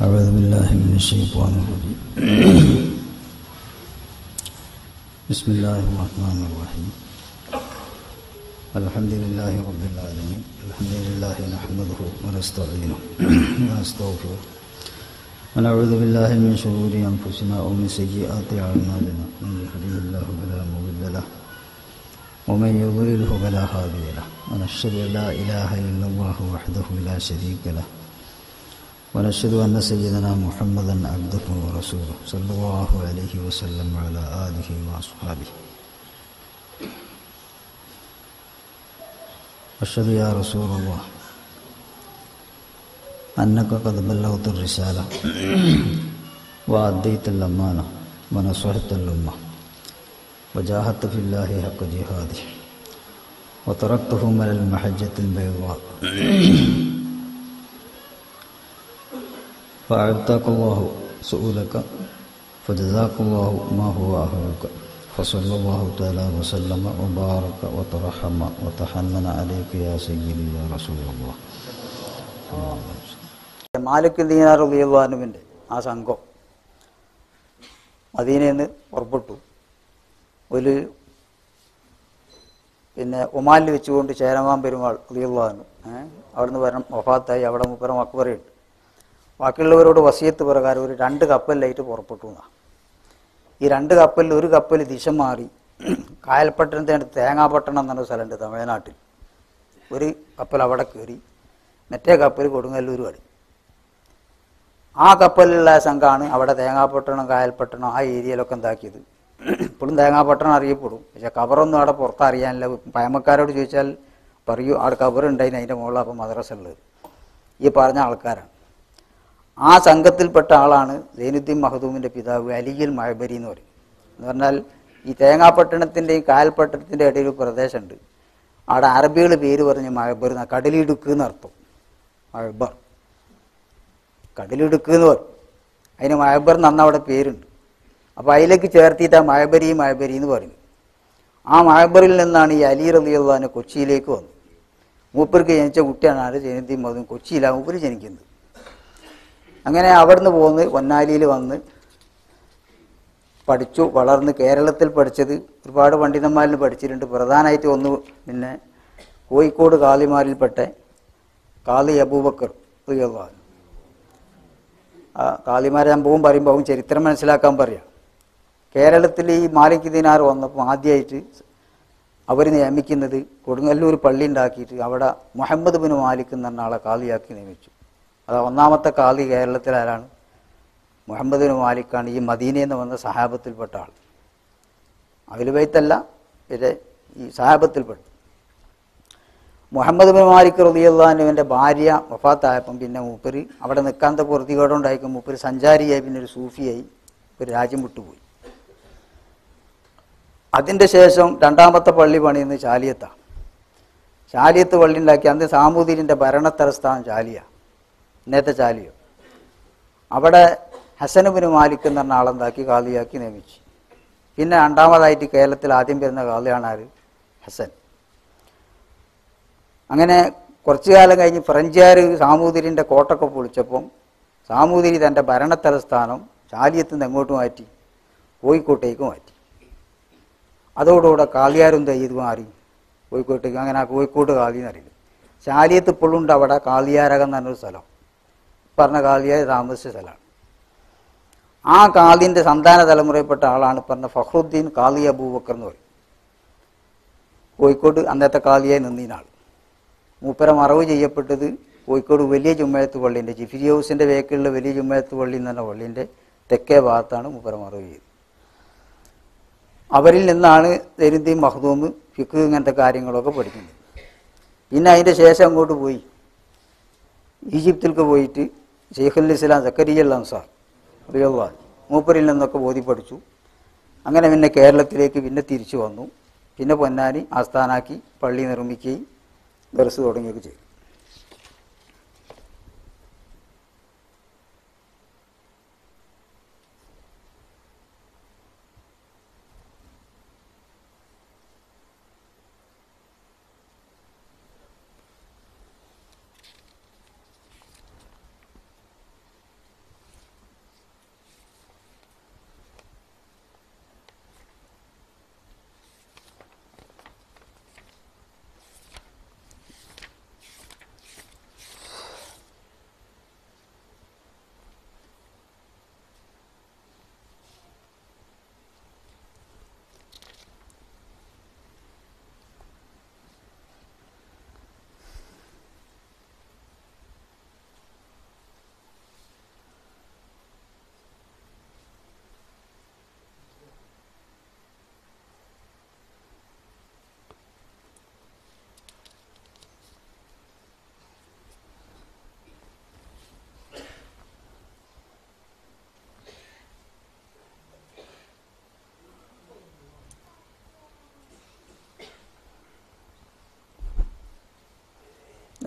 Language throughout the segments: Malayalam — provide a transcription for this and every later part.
أعوذ بالله من الشيطان الرجيم بسم الله الرحمن الرحيم الحمد لله رب العالمين الحمد لله نحمده ونستعينه ونستغفره ونعوذ بالله من شرور أنفسنا ومن سيئات أعمالنا من يهده الله فلا مضل له ومن يضلله فلا هادي له ونشهد أن لا إله إلا الله وحده لا شريك له ونشهد أن سيدنا محمدا عبده ورسوله صلى الله عليه وسلم وعلى آله وأصحابه أشهد يا رسول الله أنك قد بلغت الرسالة وأديت الأمانة ونصحت الأمة وجاهدت في الله حق جهاده وتركتهم على المحجة البيضاء فأعطاك الله سؤلك فجزاك الله ما هو أهلك فصلى الله تعالى وسلم وبارك وترحم وتحنن عليك يا سيدي يا رسول الله മാലിക് ദീനാർ ഉദയവാനുവിൻ്റെ ആ സംഘം മദീനയിൽ നിന്ന് പുറപ്പെട്ടു ഒരു പിന്നെ ഒമാനിൽ വെച്ചുകൊണ്ട് ചേരമാൻ പെരുമാൾ ഉദയവാനു അവിടുന്ന് വരണം വഫാത്തായി അവിടെ മുപ്പരം അക്ബറുണ്ട് ബാക്കിയുള്ളവരോട് വസിയത്ത് പ്രകാരം ഒരു രണ്ട് കപ്പലിലായിട്ട് പുറപ്പെട്ടു എന്നാ ഈ രണ്ട് കപ്പലിൽ ഒരു കപ്പൽ ദിശ മാറി കായൽപ്പട്ടണത്തിൻ്റെ അടുത്ത് തേങ്ങാപട്ടണം എന്നൊരു സ്ഥലമുണ്ട് തമിഴ്നാട്ടിൽ ഒരു കപ്പൽ അവിടെ കയറി മറ്റേ കപ്പൽ കൊടുങ്ങല്ലൂർ വഴി ആ കപ്പലിലുള്ള സംഘമാണ് അവിടെ തേങ്ങാപട്ടണം കായൽപ്പട്ടണം ആ ഏരിയയിലൊക്കെ എന്താക്കിയത് ഇപ്പോഴും തേങ്ങാപട്ടണം അറിയപ്പെടും പക്ഷെ കബറൊന്നും അവിടെ പുറത്തറിയാനില്ല പയമക്കാരോട് ചോദിച്ചാൽ പറയൂ അവിടെ കബറുണ്ടായിന് അതിൻ്റെ മുകളിൽ അപ്പം മദ്രസ ഉള്ളത് ഈ പറഞ്ഞ ആൾക്കാരാണ് ആ സംഘത്തിൽപ്പെട്ട ആളാണ് സൈനുദ്ദീൻ മഹദൂമിൻ്റെ പിതാവ് അലിയിൽ മഴബരി എന്ന് പറയും എന്ന് പറഞ്ഞാൽ ഈ തേങ്ങാപട്ടണത്തിൻ്റെയും കായൽപ്പട്ടണത്തിൻ്റെ ഇടയിൽ ഒരു പ്രദേശമുണ്ട് അവിടെ അറബികൾ പേര് പറഞ്ഞ് മഴബർ കടലിടുക്ക് എന്നർത്ഥം മഴബർ കടലിടുക്ക് എന്ന് പറയും അതിന് മഴബർ എന്ന അവിടെ പേരുണ്ട് അപ്പോൾ അതിലേക്ക് ചേർത്തിയിട്ട് ആ മഴബരി മഴബരി എന്ന് പറയും ആ മഴബറിൽ നിന്നാണ് ഈ അലി റലിയുള്ള കൊച്ചിയിലേക്ക് വന്നത് മൂപ്പർക്ക് ജനിച്ച കുട്ടിയാണ് ആര് ജനിതി മതും കൊച്ചിയിലാണ് മൂപ്പര് ജനിക്കുന്നത് അങ്ങനെ അവിടുന്ന് പോന്ന് പൊന്നാലിയിൽ വന്ന് പഠിച്ചു വളർന്ന് കേരളത്തിൽ പഠിച്ചത് ഒരുപാട് പണ്ഡിതന്മാരിൽ പഠിച്ചിട്ടുണ്ട് പ്രധാനമായിട്ട് ഒന്ന് പിന്നെ കോഴിക്കോട് കാളിമാരിൽപ്പെട്ട കാളി അബൂബക്കർ റളിയല്ലാഹു ആ കാളിമാരെ ഞാൻ പോകും പറയുമ്പോൾ അവൻ ചരിത്രം മനസ്സിലാക്കാൻ പറയാം കേരളത്തിൽ ഈ മാലിക് ദിനാർ വന്നപ്പോൾ ആദ്യമായിട്ട് അവർ നിയമിക്കുന്നത് കൊടുങ്ങല്ലൂർ പള്ളി ഉണ്ടാക്കിയിട്ട് അവിടെ മുഹമ്മദ് ബിൻ മാലിക് എന്ന് പറഞ്ഞ ആളെ കാളിയാക്കി നിയമിച്ചു അത് ഒന്നാമത്തെ കാളി കേരളത്തിൽ ആരാണ് മുഹമ്മദ് ബിൻ മാലിക്കാണ് ഈ മദീനയിൽ നിന്ന് വന്ന സഹാബത്തിൽപ്പെട്ട ആൾ അഖിലുബൈത്തല്ല ഇത് ഈ സഹാബത്തിൽപ്പെട്ടു മുഹമ്മദ് ബിൻ മാലിക് റലിയുള്ളാനുവിൻ്റെ ഭാര്യ വഫാത്തായപ്പം പിന്നെ മൂപ്പര് അവിടെ നിൽക്കാത്ത പൊറുതികേടുണ്ടായിരിക്കും മൂപ്പര് സഞ്ചാരിയായി പിന്നെ ഒരു സൂഫിയായി ഒരു രാജ്യം വിട്ടുപോയി അതിൻ്റെ ശേഷം രണ്ടാമത്തെ പള്ളി പണിയുന്നത് ചാലിയത്താണ് ചാലിയത്ത് പള്ളി ഉണ്ടാക്കി അന്ന് സാമൂതിരിൻ്റെ ഭരണത്തലസ്ഥാനം ചാലിയ ഇന്നത്തെ ചാലിയോ അവിടെ ഹസനുബിന് മാലിക് എന്ന് പറഞ്ഞ ആളെന്താക്കി കാളിയാക്കി നിയമിച്ചു പിന്നെ രണ്ടാമതായിട്ട് കേരളത്തിൽ ആദ്യം വരുന്ന കാളിയാണ് ആര് ഹസൻ അങ്ങനെ കുറച്ചു കാലം കഴിഞ്ഞ് ഫ്രഞ്ചുകാർ സാമൂതിരിൻ്റെ കോട്ടൊക്കെ പൊളിച്ചപ്പം സാമൂതിരി തൻ്റെ ഭരണത്തലസ്ഥാനം ചാലിയത്ത് നിന്ന് എങ്ങോട്ട് മാറ്റി കോഴിക്കോട്ടേക്ക് മാറ്റി അതോടുകൂടെ കാളിയാരും ചെയ്ത് മാറി കോഴിക്കോട്ടേക്ക് അങ്ങനെ ആ കോഴിക്കോട്ട് കാളി എന്നറിയില്ല ചാലിയത്ത് ഇപ്പോഴും ഉണ്ട് അവിടെ കാളിയാരകം എന്ന് പറഞ്ഞൊരു സ്ഥലം പറഞ്ഞ കാളിയാർ താമസിച്ച സ്ഥലമാണ് ആ കാളിൻ്റെ സന്താന തലമുറയിൽപ്പെട്ട ആളാണ് പറഞ്ഞ ഫഹ്റുദ്ദീൻ കാളി അബൂബക്കർ എന്ന് പറയും കോഴിക്കോട് അന്നത്തെ കാളിയായി നിന്നീനാൾ മൂപ്പര മറവ് ചെയ്യപ്പെട്ടത് കോഴിക്കോട് വലിയ ജുമ്മയത്ത് പള്ളീൻ്റെ ജിഫിരി ഹൗസിൻ്റെ വേക്കിലുള്ള വലിയ ജുമ്മയത്ത് പള്ളി എന്ന് പറഞ്ഞ പള്ളീൻ്റെ തെക്കേ ഭാഗത്താണ് മൂപ്പര മറവ് ചെയ്തത് അവരിൽ നിന്നാണ് ദരിദ്രീൻ മഹദൂം ഫിക്ക് ഇങ്ങനത്തെ കാര്യങ്ങളൊക്കെ പഠിക്കുന്നത് പിന്നെ അതിൻ്റെ ശേഷം അങ്ങോട്ട് പോയി ഈജിപ്തിലേക്ക് പോയിട്ട് ഷെയ്ഖുൽ ഇസ്ലാം സക്കരിയൽ അൻസാർ അറിയുള്ള മൂപ്പരിൽ നിന്നൊക്കെ ബോധി പഠിച്ചു അങ്ങനെ പിന്നെ കേരളത്തിലേക്ക് പിന്നെ തിരിച്ചു വന്നു പിന്നെ പൊന്നാനി ആസ്ഥാനാക്കി പള്ളി നിർമ്മിക്കുകയും ദർസ് തുടങ്ങുകയൊക്കെ ചെയ്തു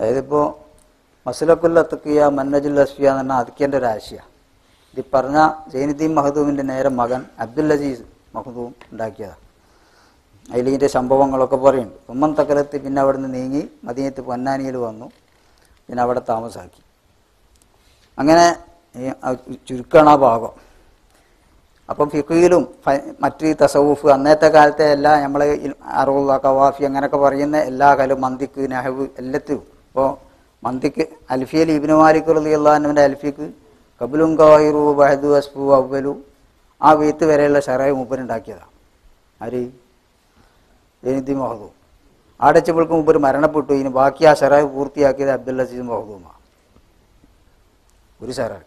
അതായത് ഇപ്പോൾ മസുലക്കുൽ അത്തക്കിയ മന്നജുൽ അസ്ഫിയ എന്ന് പറഞ്ഞാൽ അതിക്കേണ്ട ഒരു ആശയ ഇത് പറഞ്ഞ ജൈനുദ്ദീൻ മഹദൂമിൻ്റെ നേരെ മകൻ അബ്ദുൽ അസീസ് മഹദൂം ഉണ്ടാക്കിയതാണ് അതിൽ ഇതിൻ്റെ സംഭവങ്ങളൊക്കെ പറയുന്നുണ്ട് ഉമ്മൻ തക്കലത്ത് പിന്നെ അവിടെ നിന്ന് നീങ്ങി മദീനത്ത് പൊന്നാനിയിൽ വന്നു പിന്നെ അവിടെ താമസാക്കി അങ്ങനെ ഈ ആ ചുരുക്കാണ് ആ ഭാഗം അപ്പം ഫിഖയിലും മറ്റ് തസവൂഫ് അന്നത്തെ കാലത്തെ എല്ലാ നമ്മൾ അറുള്ള കവാഫി അങ്ങനെയൊക്കെ പറയുന്ന എല്ലാ കാലവും മന്തിക്ക് നഹവ് എല്ലാത്തിലും ഇപ്പോൾ മന്തിക്ക് അൽഫിയൽ ഇബിനു മാലിക് റളിയല്ലാഹുവിന്റെ അൽഫിക്ക് കബിലും കവാഹിറു ബഹദു അസ്ഫു അവലു ആ വീത്ത് വരെയുള്ള ഷറായി മൂപ്പരുണ്ടാക്കിയതാണ് ആര് ജനിദി മഹദൂം ആടച്ചപ്പോൾക്ക് മുമ്പ് മരണപ്പെട്ടു ഇനി ബാക്കി ആ ഷറായി പൂർത്തിയാക്കിയത് അബ്ദുൽ അസീസ് മഹദൂമാണ് ഒരു ഷറായി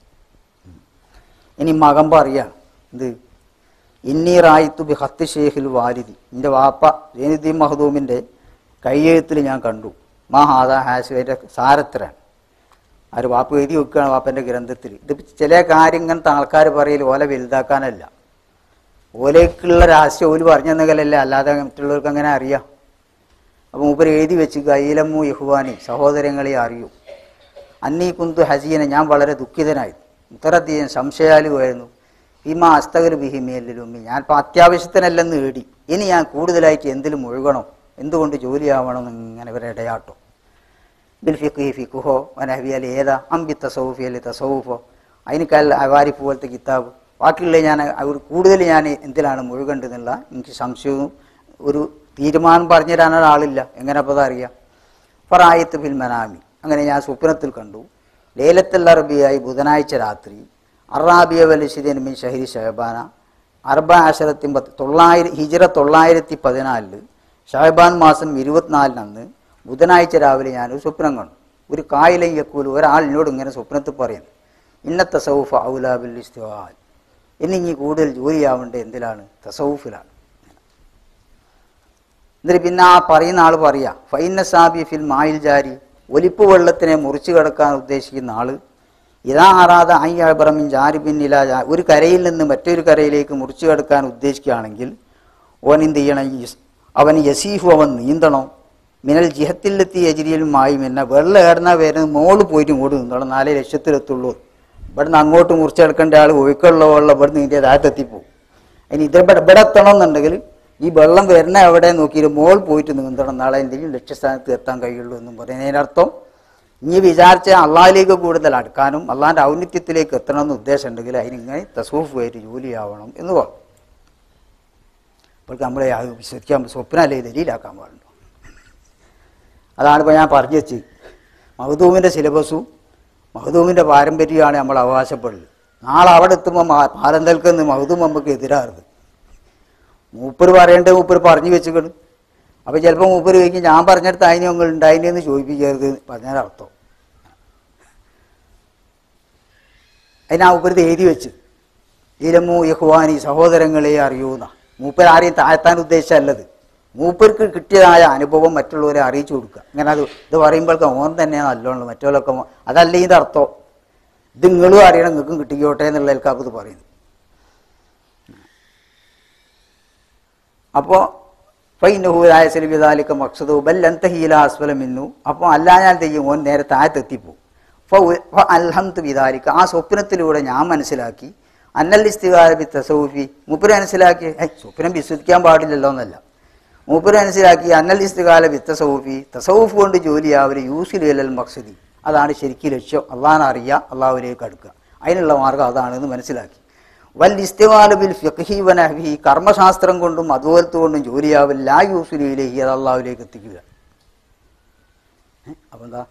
ഇനി മകമ്പ അറിയാണ് എന്ത് ഇന്നി റായിത്തു ബി ഹത്ത് ഷേഖിൽ വാരിദി എൻ്റെ വാപ്പ ജൈനുദ്ദീൻ മഹദൂമിൻ്റെ കയ്യെഴുത്തിൽ ഞാൻ കണ്ടു മാ ഹാദ ഹാസിയുടെ സാരത്തിലാണ് ആര് വാപ്പ എഴുതി വെക്കുകയാണ് വാപ്പൻ്റെ ഗ്രന്ഥത്തിൽ ഇത് ചില കാര്യം ഇങ്ങനത്തെ ആൾക്കാർ പറയൽ ഓല വലുതാക്കാനല്ല ഓലേക്കുള്ള രഹസ്യം ഓല് പറഞ്ഞു തന്നകലല്ല അല്ലാതെ മറ്റുള്ളവർക്ക് അങ്ങനെ അറിയാം അപ്പം മൂപ്പർ എഴുതി വെച്ച് ഗൈലമു യഹുവാനി സഹോദരങ്ങളെ അറിയൂ അന്നീ കുന്തു ഹസീന ഞാൻ വളരെ ദുഃഖിതനായി മുത്തറദ്ദീൻ സംശയാലുമായിരുന്നു ഭീമ അസ്തകർ ബിഹിമേലുമ്മി ഞാൻ ഇപ്പം അത്യാവശ്യത്തിനല്ലെന്ന് നേടി ഇനി ഞാൻ കൂടുതലായിട്ട് എന്തിലും മുഴുകണം എന്തുകൊണ്ട് ജോലിയാവണം എന്ന് ഇങ്ങനെ ഇവരെ ഇടയാട്ടോ ബിൽ ഫിഖി ഫിഖുഹോ വനഹവിയൽ ഏതാ അമ്പി തസൗഫി അല്ലെ തസൗഫോ അതിനേക്കാൾ അവാരിഫ് പോലത്തെ കിതാബ് ബാക്കിയുള്ള ഞാൻ അവർ കൂടുതൽ ഞാൻ എന്തിലാണ് മുഴുകണ്ടെന്നുള്ള എനിക്ക് സംശയവും ഒരു തീരുമാനം പറഞ്ഞു തരാൻ ഒരാളില്ല എങ്ങനെ അപ്പോൾ അതറിയാം ഫറായത്ത് ഫിൽ മനാമി അങ്ങനെ ഞാൻ സ്വപ്നത്തിൽ കണ്ടു ലേലത്തുൽ അറബിയായി ബുധനാഴ്ച രാത്രി അറാബിയ വലിശിദിൻ മിൻ ഷഹരി ഷഹബാന അർബ ആശരത്തി തൊള്ളായിരം ഹിജറ തൊള്ളായിരത്തി പതിനാലില് ഷഹബാൻ മാസം ഇരുപത്തിനാലിനന്ന് ബുധനാഴ്ച രാവിലെ ഞാനൊരു സ്വപ്നം കണ്ടു ഒരു കായിലും യക്കൂല് ഒരാൾ എന്നോട് ഇങ്ങനെ സ്വപ്നത്തിൽ പറയുന്നു ഇന്ന തസൗഫ ഔലാബിൽ ഇസ്തിവാൽ ഇനി ഇനി കൂടുതൽ ജോലിയാവേണ്ടത് എന്തിലാണ് തസൗഫിലാണ് എന്നിട്ട് പിന്നെ ആ പറയുന്ന ആൾ പറയാ ഫൈന സാബി ഫിൽ മായിൽ ജാരി ഒലിപ്പ് വെള്ളത്തിനെ മുറിച്ചു കിടക്കാൻ ഉദ്ദേശിക്കുന്ന ആള് ഇതാ ആറാത അയ്യബറമിൻ ജാരിബിൻ ഇല ജാ- ഒരു കരയിൽ നിന്ന് മറ്റൊരു കരയിലേക്ക് മുറിച്ചു കിടക്കാൻ ഉദ്ദേശിക്കുകയാണെങ്കിൽ ഓൻ എന്ത് ചെയ്യണം യസ്- അവൻ യസീഫു അവൻ നീന്തണം മിനൽ ജിഹത്തിലെത്തി എജിരിയിലും മായും എന്നെ വെള്ളം ഏടുന്ന വരുന്ന മോള് പോയിട്ട് ഇങ്ങോട്ട് നീന്തണം നാലേ ലക്ഷത്തിലെത്തുള്ളൂ ഇവിടുന്ന് അങ്ങോട്ട് മുറിച്ചെടുക്കേണ്ട ആൾ ഒഴുക്കുള്ള വെള്ളം ഇവിടുന്ന് ഇതിൻ്റെ താഴത്തെത്തിപ്പോവും ഇനി ഇത് ഇവിടെ ഇവിടെ എത്തണം എന്നുണ്ടെങ്കിൽ ഈ വെള്ളം വരുന്ന എവിടെ നോക്കിയിട്ട് മോൾ പോയിട്ട് നീന്തണം നാളെ എന്തെങ്കിലും ലക്ഷ്യസ്ഥാനത്ത് എത്താൻ കഴിയുള്ളൂ എന്നും പറയുന്നതിനർത്ഥം ഇനി വിചാരിച്ച അള്ളാഹിലേക്ക് കൂടുതൽ അടുക്കാനും അള്ളാഹിൻ്റെ ഔന്നിത്യത്തിലേക്ക് എത്തണമെന്ന് ഉദ്ദേശം ഉണ്ടെങ്കിൽ അതിനിങ്ങനെ തസൂഫ് ആയിട്ട് ജോലിയാവണം എന്ന് പറഞ്ഞു അപ്പോൾ നമ്മളെ അത് വിശ്വസിക്കാൻ സ്വപ്നമല്ലേ ദലീലാക്കാൻ പാടുള്ളൂ അതാണ് ഇപ്പോൾ ഞാൻ പറഞ്ഞു വെച്ച് മഹദൂമിൻ്റെ സിലബസും മഹദൂമിൻ്റെ പാരമ്പര്യമാണ് നമ്മൾ അവകാശപ്പെടുന്നത് നാളെ അവിടെ എത്തുമ്പോൾ പാലന്തൽക്കെന്ന് മഹദൂം നമുക്ക് എതിരാറുത് മൂപ്പര് പറയേണ്ടത് മൂപ്പര് പറഞ്ഞു വെച്ചുകൊണ്ട് അപ്പോൾ ചിലപ്പോൾ മൂപ്പര് ചോദിക്കും ഞാൻ പറഞ്ഞിടത്ത് അതിന് നിങ്ങൾ ഉണ്ടായില്ലെന്ന് ചോദിപ്പിക്കരുത് പറഞ്ഞാൽ അർത്ഥം അതിനാ മൂപ്പര് എഴുതി വെച്ച് ഇലമു യഹ്വാനി സഹോദരങ്ങളെ അറിയൂന്ന മൂപ്പർ ആരെയും താഴ്ത്താൻ ഉദ്ദേശിച്ചല്ലത് മൂപ്പർക്ക് കിട്ടിയതായ അനുഭവം മറ്റുള്ളവരെ അറിയിച്ചു കൊടുക്കുക അങ്ങനെ അത് ഇത് പറയുമ്പോഴേക്കും ഓൻ തന്നെയാണ് നല്ലോണം മറ്റുള്ളവരൊക്കെ മോ- അതല്ല ഇതിൻ്റെ അർത്ഥം ഇത് നിങ്ങളും അറിയണം നിങ്ങൾക്കും കിട്ടിക്കോട്ടെ എന്നുള്ളതിൽക്കാ ഇത് പറയുന്നത് അപ്പോൾ ഫൈനഹൂരായ സെലിബിദാലിക്ക മക്സദു ബല്ലന്തഹീല അസ്വലമിന്നു അപ്പോൾ അല്ലാ ഞാൻ ചെയ്യും ഓൻ നേരെ താഴത്തെത്തിപ്പോവും അൽഹംത് വിദാലിക്ക ആ സ്വപ്നത്തിലൂടെ ഞാൻ മനസ്സിലാക്കി അന്നൽ ഇസ്തികാരബി തസൗഫി മൂപ്പര് മനസ്സിലാക്കി ഏ സ്വപ്നം വിശ്വസിക്കാൻ പാടില്ലല്ലോ എന്നല്ല മൂപ്പര് മനസ്സിലാക്കി അന്നൽ ഇസ്തികാല ബി തസൗഫി തസൗഫ് കൊണ്ട് ജോലിയാവല് യൂസിലൽ മക്സദി അതാണ് ശരിക്കും ലക്ഷ്യം അള്ളാഹാൻ അറിയുക അള്ളാഹുലേക്ക് അടുക്കുക അതിനുള്ള മാർഗം അതാണെന്ന് മനസ്സിലാക്കി വൽ ഇസ്തിവാല ബിൽ ഫിഖ്ഹി വനഹ്വി കർമ്മശാസ്ത്രം കൊണ്ടും അതുപോലത്തെ കൊണ്ടും ജോലിയാവൽ ലാ യൂസുലിയിലേക്ക് അത് അള്ളാഹുലേക്ക് എത്തിക്കുക അപ്പം എന്താ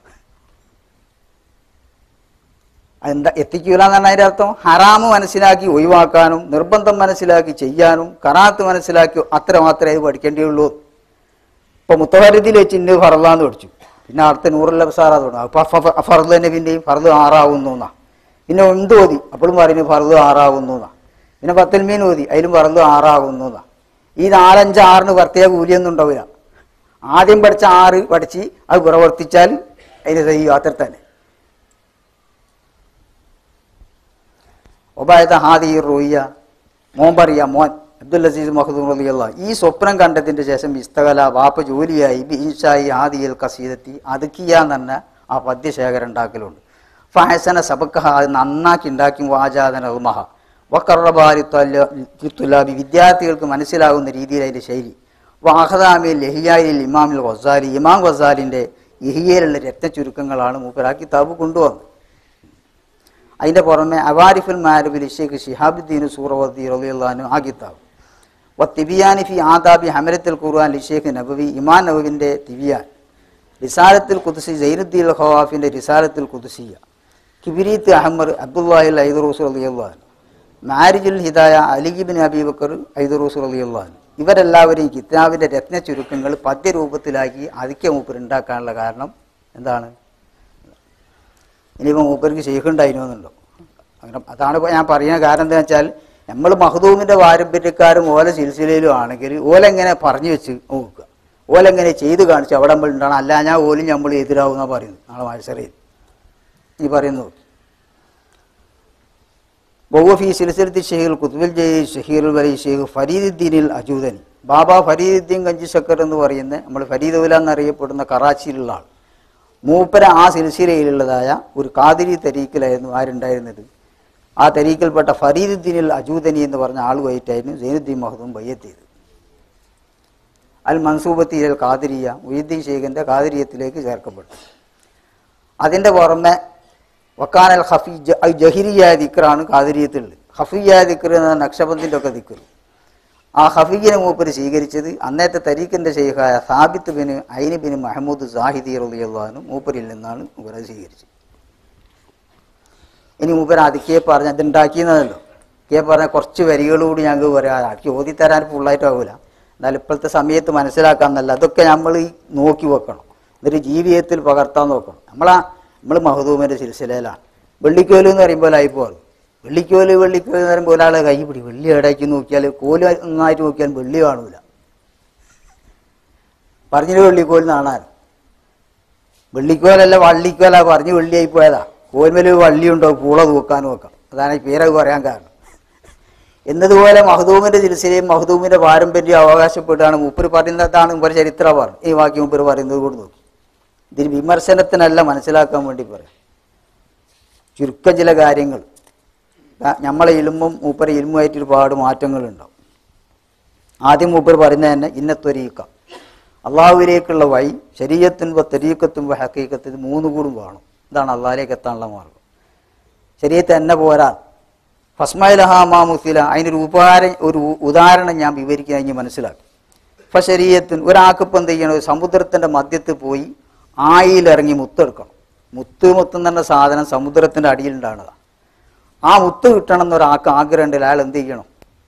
എന്താ എത്തിക്കൂല എന്ന് പറഞ്ഞാൽ അതിൻ്റെ അർത്ഥം ഹറാമ് മനസ്സിലാക്കി ഒഴിവാക്കാനും നിർബന്ധം മനസ്സിലാക്കി ചെയ്യാനും കറാത്ത് മനസ്സിലാക്കി അത്ര മാത്രമേ ഇത് പഠിക്കേണ്ടിയുള്ളൂ ഇപ്പൊ മുത്തവരത്തിൽ വെച്ച് ഇന്ന് ഫറലാന്ന് പഠിച്ചു പിന്നെ അടുത്ത നൂറുള്ള സാറാ തുടങ്ങും അപ്പൊ ഫറദ് തന്നെ പിന്നെയും ഫറദ് ആറാവുന്നു എന്നാ പിന്നെ ഉണ്ട് ഓതി അപ്പോഴും പറയുന്നു ഫറദ് ആറാവുന്നു എന്നാ പിന്നെ പത്തിൽ മീൻ ഓതി അതിലും ഫറദ് ആറാകുന്നു എന്നാ ഈ നാലഞ്ച് ആറിന് പ്രത്യേക കൂലിയൊന്നും ഉണ്ടാവില്ല ആദ്യം പഠിച്ച ആറ് പഠിച്ച് അത് പ്രവർത്തിച്ചാൽ അതിന് ചെയ്യും അത്ര തന്നെ ഒബായത ഹാദി റൂയ്യ മോൻ പറയാ മോൻ അബ്ദുൽ അസീസ് മഹദൂർ അലിയുള്ള ഈ സ്വപ്നം കണ്ടതിന്റെ ശേഷം ഇസ്തകല വാപ്പ ജോലിയായി ബീൻഷായി ആദിയൽ കസീദത്തി അതുക്കിയ എന്ന് പറഞ്ഞ ആ പദ്യശേഖരം ഉണ്ടാക്കലുണ്ട് ഫഹസന സബക്കഹ അത് നന്നാക്കി ഉണ്ടാക്കി വാജാദന ഉമഹ വക്കറബാരി തുല്ലാബി വിദ്യാർത്ഥികൾക്ക് മനസ്സിലാകുന്ന രീതിയിൽ അതിന്റെ ശൈലി വാഹദാമിൽ ലഹിയായിൽ ഇമാമിൽ ഗസാലി ഇമാം ഗസാലിന്റെ ഇഹിയയിലുള്ള രത്നചുരുക്കങ്ങളാണ് മൂപ്പർ ആ കിതാബ് കൊണ്ടുവന്നത് അതിന്റെ പുറമെ അവാരിഫുൽ മാരുബിൽ ഷെയ്ഖ് ഷിഹാബുദ്ദീൻ സൂറവദ്ദി റളിയല്ലാഹു ആ കിതാബ് വ തിബിയാനി ഫി ആദാബി ഹമരത്തുൽ ഖുർആൻ ലിഷേഖ് നബവി ഇമാൻ നബവിന്റെ തിബിയാൻ റിസാലത്തുൽ കുദ്സി സൈനുദ്ദീൻ ഖവാഫിന്റെ റിസാലത്തുൽ കുദ്സിയ കിബിരീത്ത് അഹമ്മദ് അബ്ദുല്ലാഹിൽ ഐദറൂസ് റളിയല്ലാഹു മാരിജുൽ ഹിദായ അലിബിൻ അബീബക്കർ ഐദറൂസ് റളിയല്ലാഹു ഇവരെല്ലാവരും ഈ കിതാബിന്റെ രത്ന ചുരുക്കങ്ങൾ പദ്യരൂപത്തിലാക്കി അതിക്ക മൂപ്പർ ഉണ്ടാക്കാനുള്ള കാരണം എന്താണ് ഇനിയിപ്പോൾ മൂപ്പർക്ക് ശേഖുണ്ടായിരുന്നുണ്ടോ അങ്ങനെ അതാണ് ഇപ്പൊ ഞാൻ പറയുന്ന കാരണം എന്താ വെച്ചാൽ നമ്മൾ മഹദൂമിന്റെ പാരമ്പര്യക്കാരും ഓല സിൽസിലയിലും ആണെങ്കിൽ ഓലെങ്ങനെ പറഞ്ഞു വെച്ച് നോക്കുക ഓലെങ്ങനെ ചെയ്ത് കാണിച്ച് അവിടെ നമ്മൾ ഉണ്ടാണ് അല്ല ഞാൻ ഓലും നമ്മൾ എതിരാവുന്ന പറയുന്നത് നാളെ മത്സരയിൽ ഈ പറയുന്നു ബഹുഫി സിൽസിലത്തി ഷെയ്ഖുൽ കുത്തുബിൽ ജയ് ഷഹീറുൽ വലി ഷെയ്ഖ് ഫരീദുദ്ദീനിൽ അജൂദനി ബാബ ഫരീദുദ്ദീൻ ഗഞ്ചി ശക്കർ എന്ന് പറയുന്ന നമ്മൾ ഫരീദുല എന്നറിയപ്പെടുന്ന കറാച്ചിയിലുള്ള ആൾ മൂപ്പര ആ സിൽസിലയിലുള്ളതായ ഒരു കാതിരി തരീക്കിലായിരുന്നു ആരുണ്ടായിരുന്നത് ആ തരീക്കിൽപ്പെട്ട ഫരീദുദ്ദീനിൽ അജൂദനി എന്ന് പറഞ്ഞ ആളുമായിട്ടായിരുന്നു സൈനുദ്ദീൻ മഹദൂം ബയ്യത്ത് ചെയ്തത് അൽ മൻസൂബത്തി അൽ കാതിരിയ മുയ്യുദ്ദീൻ ഷെയ്ഖിന്റെ കാതിരിയത്തിലേക്ക് ചേർക്കപ്പെട്ടു അതിന്റെ പുറമെ വക്കാനൽ ഹഫി ജ- ഐ ജഹിരിയായ ദിക്റാണ് കാതിരിയത്തുള്ളത് ഹഫിയായ ദിക്ർ എന്ന നക്ഷബന്ദിന്റെ ഒക്കെ ദിക്ർ ആ ഹഫീനെ മൂപ്പര് സ്വീകരിച്ചത് അന്നത്തെ തരീഖിന്റെ ഷെയ്ഖായ Sabith bin Aini bin Mahmood Sahidi റളിയല്ലാഹു മൂപ്പരിൽ നിന്നാണ് മൂപ്പര് സ്വീകരിച്ചത് ഇനി മൂപ്പര് അതിക്കേ പറഞ്ഞ അതുണ്ടാക്കിയെന്നല്ലോ കേ പറഞ്ഞ കുറച്ച് വരികളോട് ഞങ്ങൾക്ക് പറയാം ആക്കി ഓതി തരാൻ ഫുള്ളായിട്ടാവില്ല എന്നാൽ ഇപ്പോഴത്തെ സമയത്ത് മനസ്സിലാക്കാന്നല്ല അതൊക്കെ നമ്മൾ ഈ നോക്കി വെക്കണം എന്നിട്ട് ജീവിതത്തിൽ പകർത്താൻ നോക്കണം നമ്മളാ നമ്മൾ മഹദൂമിന്റെ സിൽസിലയിലാണ് വെള്ളിക്കോല് എന്ന് പറയുമ്പോൾ ആയിപ്പോൾ വെള്ളിക്കോല് വെള്ളിക്കോല് എന്ന് പറയുമ്പോൾ ഒരാളെ കൈ പിടി വെള്ളി ഇടയ്ക്ക് നോക്കിയാൽ കോല് നന്നായിട്ട് നോക്കിയാൽ വെള്ളി കാണൂല പറഞ്ഞിട്ട് വെള്ളിക്കോല് കാണാൻ വെള്ളിക്കോലല്ല വള്ളിക്കോല പറഞ്ഞ് വെള്ളിയായി പോയതാ കോൽമേല് വള്ളിയുണ്ടോ പൂള തൂക്കാനും വെക്കാം അതാണ് ഈ പേരൊക്കെ പറയാൻ കാരണം എന്നതുപോലെ മഹദൂമിന്റെ ചികിത്സയും മഹദൂമിന്റെ പാരമ്പര്യം അവകാശപ്പെട്ടാണ് മൂപ്പര് പറയുന്നതാണ് മൂപ്പര് ചരിത്രം പറഞ്ഞു ഈ വാക്യം മൂപ്പര് പറയുന്നത് കൂടി നോക്കി ഇതിന് വിമർശനത്തിനല്ല മനസ്സിലാക്കാൻ വേണ്ടി പറയാം ചുരുക്കം ചില കാര്യങ്ങൾ ആ, നമ്മളെ ഇലുമ്പും മൂപ്പര ഇലുമ്പുമായിട്ട് ഒരുപാട് മാറ്റങ്ങളുണ്ടാവും ആദ്യം മൂപ്പർ പറയുന്നത് തന്നെ ഇന്നത്തൊരീക്ക അള്ളാഹുവിലേക്കുള്ള വഴി ശരീരത്തും തെരീക്കത്തും ഹക്കീക്കത്തും മൂന്ന് കൂടും വേണം ഇതാണ് അള്ളാഹിലേക്ക് എത്താനുള്ള മാർഗം ശരീരത്തെ തന്നെ പോരാ ഫസ്മൈലഹാമാമുസില അതിനൊരു ഉപകാരം ഒരു ഉദാഹരണം ഞാൻ വിവരിക്കാൻ കഴിഞ്ഞ് മനസ്സിലാക്കി ഇപ്പൊ ശരീരത്തിന് ഒരാൾക്കിപ്പോൾ എന്ത് ചെയ്യണം ഒരു സമുദ്രത്തിന്റെ മധ്യത്തിൽ പോയി ആയിലിറങ്ങി മുത്തെടുക്കണം മുത്ത് മുത്തുന്ന പറഞ്ഞ സാധനം സമുദ്രത്തിന്റെ അടിയിലുണ്ടാകുന്നതാണ് ആ മുത്ത് കിട്ടണം എന്നൊരാൾക്ക് ആഗ്രഹം ഉണ്ടെങ്കിൽ അയാൾ എന്ത് ചെയ്യണം